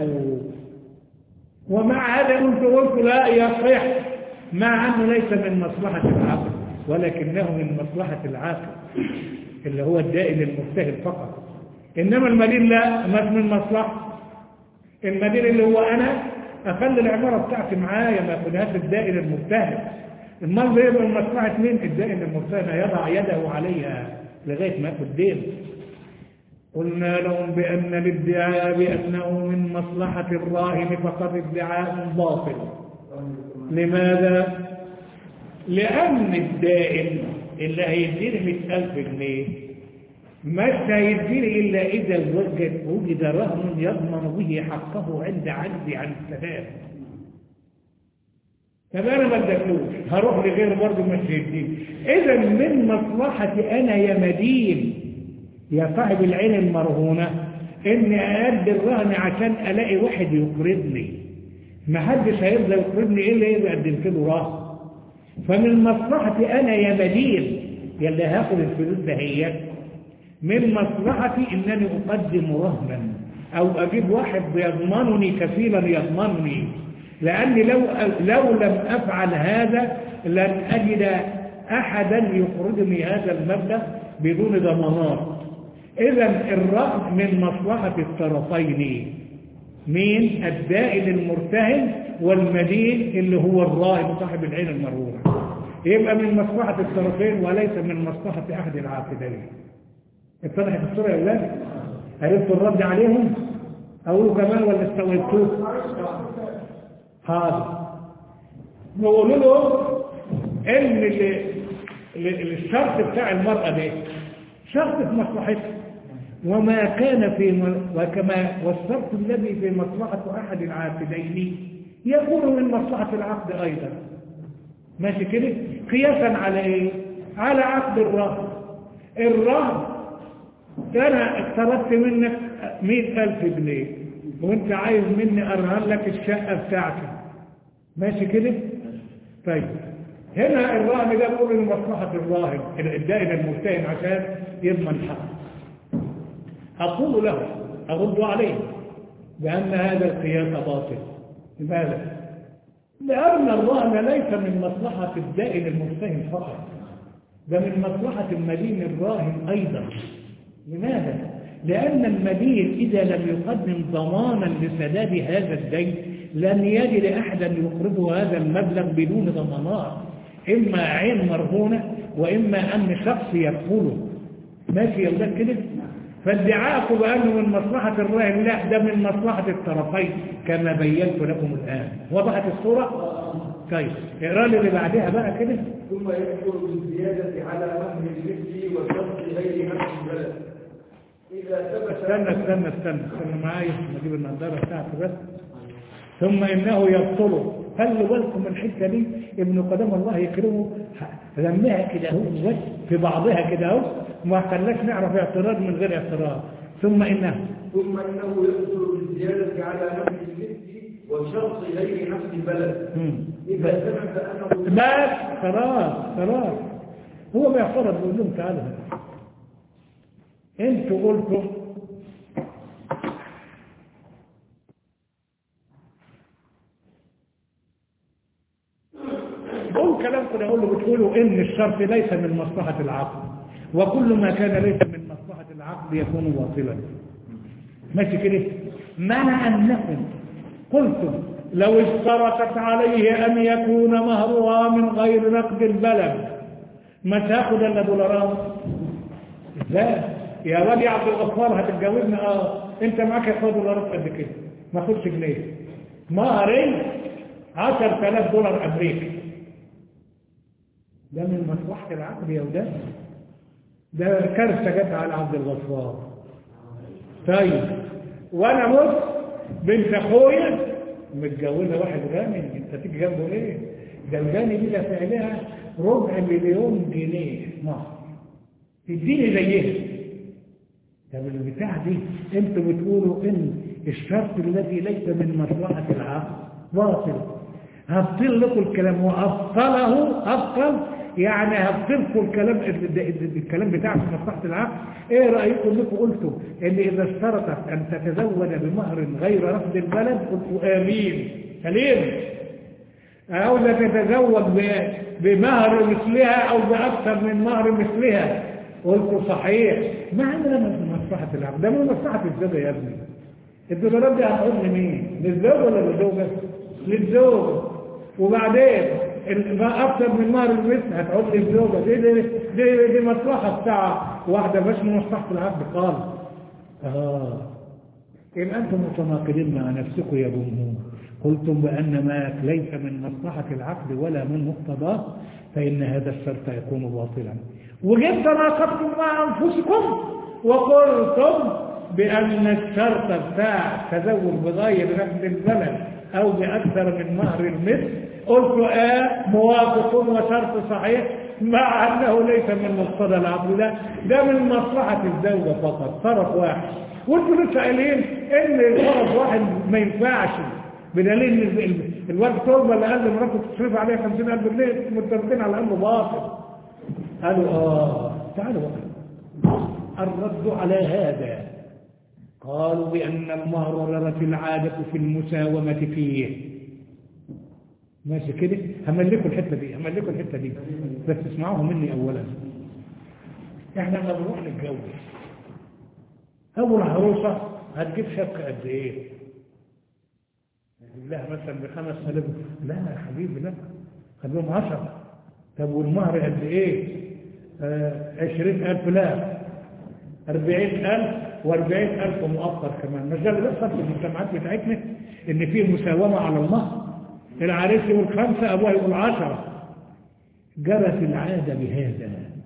ومع هذا قلت قلت لا يصح مع أنه ليس من مصلحة العقل ولكنه من مصلحة العاقل اللي هو الدائن المرتهن فقط إنما المدين لا مش من مصلحة المدين اللي هو أنا أخلي العمارة بتاعتي معايا ما أخدهاش الدائن المرتهن المال ده من مصلحة مين الدائن المرتهن يضع يده عليها لغاية ما ياخد دين قلنا لهم بأن الادعاء بأنه من مصلحة الراهن فقط ادعاء باطل لماذا؟ لأن الدائن اللي هيديني 100000 جنيه مش هيديني إلا إذا وجد, وجد رهن يضمن به حقه عند عجزي عن السداد طب أنا ما ادكلوش هروح لغير برضه مش هيديني إذا من مصلحتي أنا يا مدين يا صاحب العين المرهونة إني أأدي الرهن عشان ألاقي واحد يقرضني ما حدش هيرضى يقرضني إلا إذا قدمت له رهن فمن مصلحتي أنا يا مدين يلي هاخد الفلوس دهيت من مصلحتي إنني أقدم رهنا أو أجيب واحد يضمنني كفيلا يضمنني لأني لو, لو لم أفعل هذا لن أجد أحدا يقرضني هذا المبلغ بدون ضمانات إذا الرهن من مصلحة الطرفين مين الدائن المرتهن والمدين اللي هو الراهن صاحب العين المرهونة يبقى من مصلحة الطرفين وليس من مصلحة أحد العاقدين اتضحت الصورة يا أولاد عرفتوا الرد عليهم أقولوا كمان ولا استويتوه حاضر نقول له ان ال- ال- الشرط بتاع المرأة ده شرط في مصلحتها وما كان في م- وكما والشرط الذي في مصلحة أحد العاقدين يكون من مصلحة العقد أيضا ماشي كده قياسا على ايه على عقد الرهن الرهن انا اقترضت منك مئة ألف جنيه وانت عايز مني ارهن لك الشقة بتاعتي ماشي كده طيب هنا الرهن ده بقول لمصلحة الراهن الدائن المتهم عشان يضمن حقه أقول له أرد عليه بأن هذا القياس باطل لماذا؟ لأن الرهن ليس من مصلحة الدائن المتهم فقط ده من مصلحة المدين الراهن أيضا لماذا؟ لأن المدين إذا لم يقدم ضمانا لسداد هذا الدين لن يجد أحدا يقرضه هذا المبلغ بدون ضمانات إما عين مرهونة وإما أن شخص يقبله ماشي يا ولاد كده فادعاءكم بأنه من مصلحة الراهن لا ده من مصلحة الطرفين كما بينت لكم الآن وضحت الصورة؟ طيب اقرا لي اللي بعدها بقى كده ثم يذكر بالزيادة على مهر المثل والشرط غير نفس البلد إذا ثبت استنى استنى استنى استنى معايا نجيب النظارة بتاعتي بس ثم إنه يبطل خلوا بالكم من الحتة دي ابن قدام الله يكرمه لمها كده اهو بس في بعضها كده اهو ما خلاش نعرف اعتراض من غير اعتراض ثم إنه ثم إنه يذكر بالزيادة على مهر المثل والشرط غير نفس البلد مم. إذا ثبت أنه بس خلاص خلاص هو بيعترض بيقول لهم تعالوا بقى. انتوا قلتوا قول كلام كده اقول له بتقولوا ان الشرط ليس من مصلحه العقد وكل ما كان ليس من مصلحه العقد يكون باطلا ماشي كده مع انكم قلتم لو اشترطت عليه ان يكون مهرها من غير نقد البلد ما تاخد الا دولارات لا يا واد يا عبد الغفار هتتجوزنا اه انت معاك يا اخويا دولارات قد كده ما تاخدش جنيه مهرين 10000 دولار امريكي ده من مصلحه العقد يا ولاد ده كارثه جت على عبد الغفار طيب وانا مت بنت اخويا متجوزه واحد غني انت تيجي جنبه ليه ده الغني دي دافع لها ربع مليون جنيه مصر تديني زيها طب البتاع دي انتوا بتقولوا ان الشرط الذي ليس من مصلحه العقد باطل هبطل لكم الكلام وأبطله أبطل يعني هبطلكم الكلام الكلام بتاع في مصلحة العقد ايه رأيكم انكم قلتوا ان اذا اشترطت ان تتزوج بمهر غير رفض البلد قلتوا امين سليم او لا تتزوج ب- بمهر مثلها او باكثر من مهر مثلها قلتوا صحيح ما عندنا من مصلحة العقد ده من مصلحة الزوجة يا ابني الدولارات دي هتعود لمين؟ للزوج ولا للزوجة؟ للزوج وبعدين ال- ما اكثر من مهر المثل هتعود للزوجة دي دي, دي, دي مصلحة بتاع واحدة مش من مصلحة العقد خالص اه إن أنتم متناقضين مع نفسكم يا جمهور قلتم بأن ما ليس من مصلحة العقد ولا من مقتضاه فإن هذا الشرط يكون باطلا وجد تناقضتم مع أنفسكم وقلتم بأن الشرط بتاع تزوج بغير نقد البلد أو بأكثر من مهر المثل قلت آه موافق وشرط صحيح مع أنه ليس من مقتضى العقد ده ده من مصلحة الزوجة فقط طرف واحد وانتوا لسه قايلين ان طرف واحد ما ينفعش بدليل ان ال- ال- الواد طلبه اللي قال لمراته تصرف عليها 50000 جنيه متفقين على انه باطل قالوا اه تعالوا بقى الرد على هذا قالوا بأن المهر ورث العادة في المساومة فيه ماشي كده هملكوا الحتة دي هملكوا الحتة دي بس اسمعوها مني أولا احنا لما بنروح نتجوز أول عروسة هتجيب شبكة قد إيه؟ هتجيب لها مثلا بخمس آلاف لا يا حبيبي لا خليهم عشرة طب والمهر قد إيه؟ آه عشرين ألف لا أربعين ألف واربعين ألف مؤخر كمان مش ده اللي بيحصل في المجتمعات بتاعتنا إن في مساومة على المهر العريس يقول خمسة أبوها يقول عشرة جرت العادة بهذا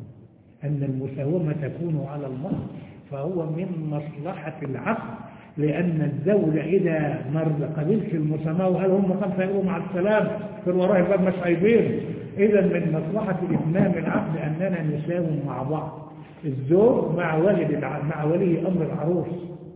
أن المساومة تكون على المهر فهو من مصلحة العقل لأن الزوج إذا ما قبلش المساماة وقال هم خمسة يقولوا مع السلام في وراه الباب مش عايزين إذا من مصلحة إتمام العقد أننا نساوم مع بعض الزوج مع والد الع... مع ولي أمر العروس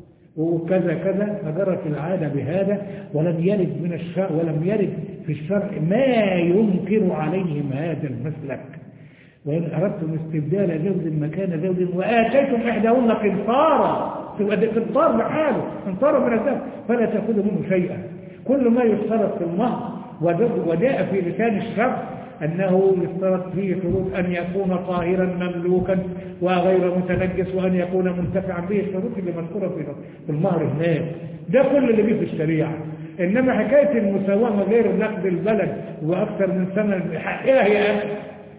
وكذا كذا فجرت العادة بهذا ولم يرد من الشرع ولم يرد في الشرع ما ينكر عليهم هذا المسلك وإن أردتم استبدال زوج مكان زوج وآتيتم إحداهن قنطارا تبقى ده قنطار بحاله قنطارا من الذهب فلا تأخذوا منه شيئا كل ما يشترط في المهر وجاء في لسان الشرع أنه يشترط فيه شروط أن يكون طاهرا مملوكا وغير متنجس وأن يكون منتفعا به الشروط اللي مذكورة في المهر هناك ده كل اللي بيه في الشريعة إنما حكاية المساواة غير نقد البلد وأكثر من سنة حقها هي أكثر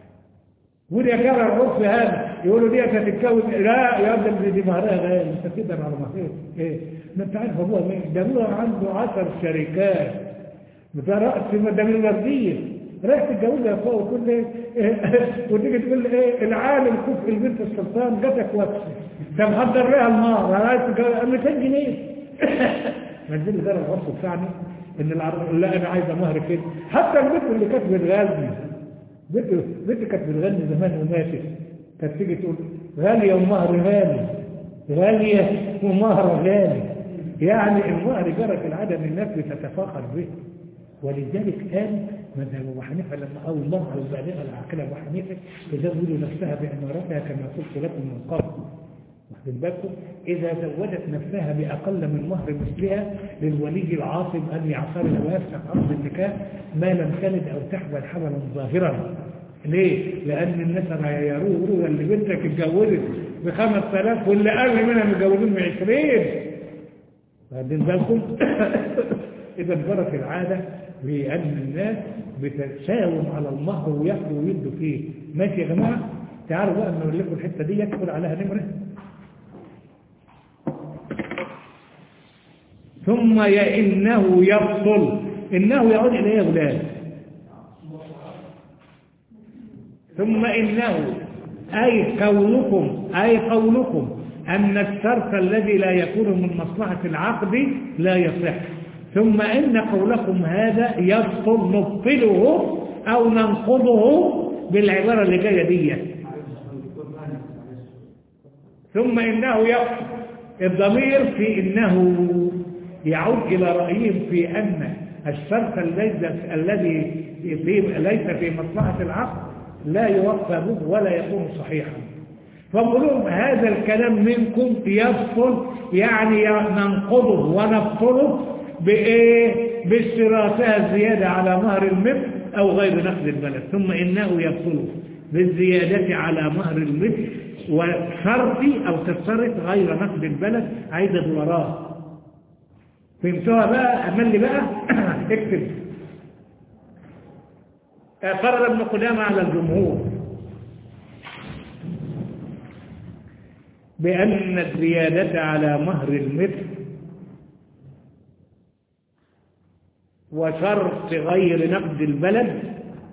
ودي كان العرف هذا يقولوا دي هتتكون لا يا ابني دي مهرها غالي انت تقدر على مهرها ايه ما انت عارف ابوها مين ده ابوها عنده 10 شركات ده راس ده من الورديه رايح تتجوزها فوق وتقول لي وتيجي تقول لي ايه العالم كفء البنت السلطان جاتك وقت ده محضر لها المهر عايز تتجوز 200 جنيه ما دي اللي ده العرف بتاعنا ان العرب لا انا عايزه مهر كده حتى البنت اللي كانت بتغازني بنت بنت كانت بتغني زمان وماتت كانت تيجي تقول غالية ومهر غالي غالية ومهر غالي يعني المهر جرت العادة من الناس بتتفاخر به ولذلك قال مذهب ابو حنيفه لما قال الله البالغه العاقله ابو حنيفه تزوج نفسها بامارتها كما قلت لكم من قبل واخدين بالكم اذا زوجت نفسها باقل من مهر مثلها للولي العاصم ان يعترض ويفسخ عقد النكاح ما لم تلد او تحمل حملا ظاهرا ليه؟ لأن الناس يروه اللي بنتك اتجوزت ب 5000 واللي أقل منها متجوزين ب 20 واخدين بالكم؟ إذا جرت العادة بأن الناس بتساوم على المهر وياخدوا ويدوا فيه ماشي يا جماعة؟ تعالوا بقى نقول لكم الحتة دي يدخل عليها نمرة ثم يا إنه يبطل إنه يعود إليه يا أولاد ثم إنه أي قولكم أي قولكم أن الشرط الذي لا يكون من مصلحة العقد لا يصح ثم إن قولكم هذا يبطل نبطله أو ننقضه بالعبارة اللي جاية دي ثم إنه يبطل الضمير في إنه يعود إلى رأيهم في أن الشرط الذي ليس في مصلحة العقد لا يوفى به ولا يكون صحيحا فقولوا هذا الكلام منكم يبطل يعني ننقضه ونبطله بإيه باشتراطها الزيادة على مهر المثل أو غير نقد البلد ثم إنه يبطل بالزيادة على مهر المثل وشرطي أو تشترط غير نقد البلد عايزة وراه فهمتوها بقى أمل بقى اكتب قرر ابن قدامة على الجمهور بأن الزيادة على مهر المثل وشرط غير نقد البلد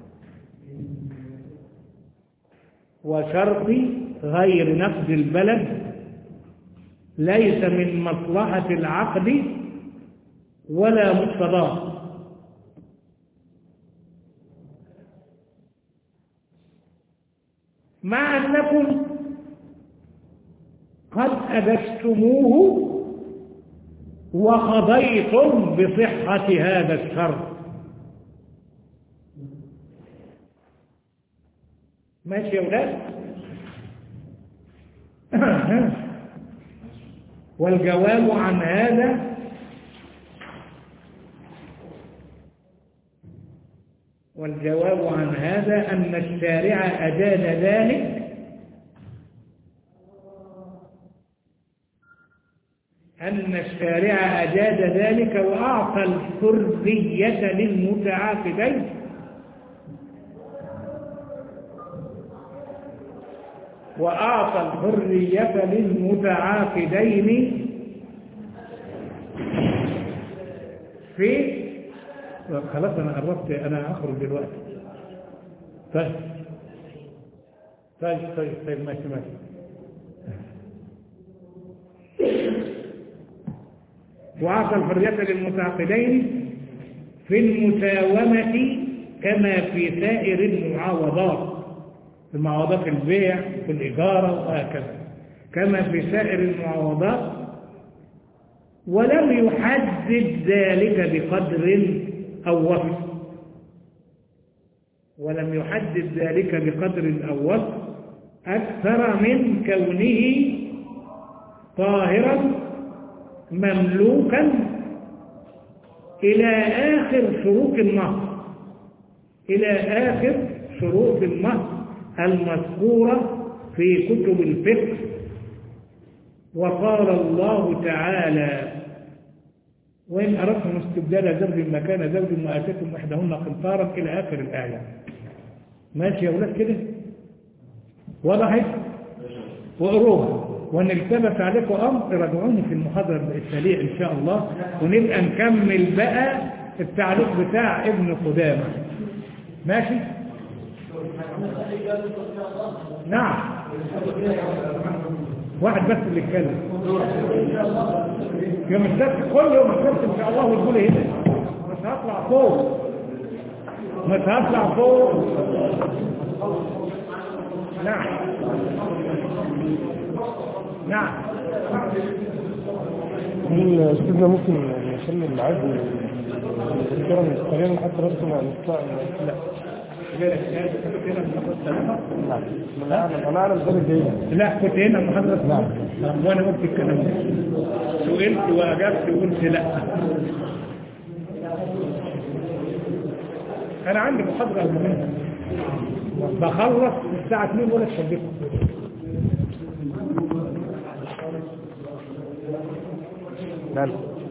وشرط غير نقد البلد ليس من مصلحة العقد ولا مقتضاه مع أنكم قد أبستموه وقضيتم بصحة هذا الشرط ماشي يا ولاد والجواب عن هذا والجواب عن هذا أن الشارع أجاد ذلك أن الشارع أجاد ذلك وأعطى الحرية للمتعاقدين وأعطى الحرية للمتعاقدين في خلاص أنا قربت أنا أخرج دلوقتي طيب طيب طيب طيب ماشي ماشي وأعطى الحرية للمتعاقدين في المساومة كما في سائر المعاوضات المعاوضات البيع والإجارة وهكذا كما في سائر المعاوضات ولم يحدد ذلك بقدر أو وصف ولم يحدد ذلك بقدر أو وصف أكثر من كونه طاهرا مملوكا إلى آخر شروط النهر إلى آخر شروط النهر المذكورة في كتب الفقه وقال الله تعالى وإن أردتم استبدال زوج مكان زوج وآتيتم إحداهن قنطارا إلى آخر الآية ماشي يا ولاد كده وضحت وقروها وان التبس عليكم امر راجعوني في المحاضره التاليه ان شاء الله ونبقى نكمل بقى التعليق بتاع ابن قدامه ماشي نعم واحد بس اللي يتكلم يوم السبت كل يوم السبت ان شاء الله وتقول هنا مش هطلع فوق مش هطلع فوق نعم نعم الاستاذنا ممكن نخلي الميعاد الذكرى قليلا حتى بس ما نطلع لا نعم انا اعلم انا اعلم ذلك جيدا لا كنت هنا المحاضرة نعم. وانا قلت الكلام ده سئلت واجبت وقلت لا انا عندي محاضرة قبل منها بخلص الساعة 2 ولا تشبكوا نعم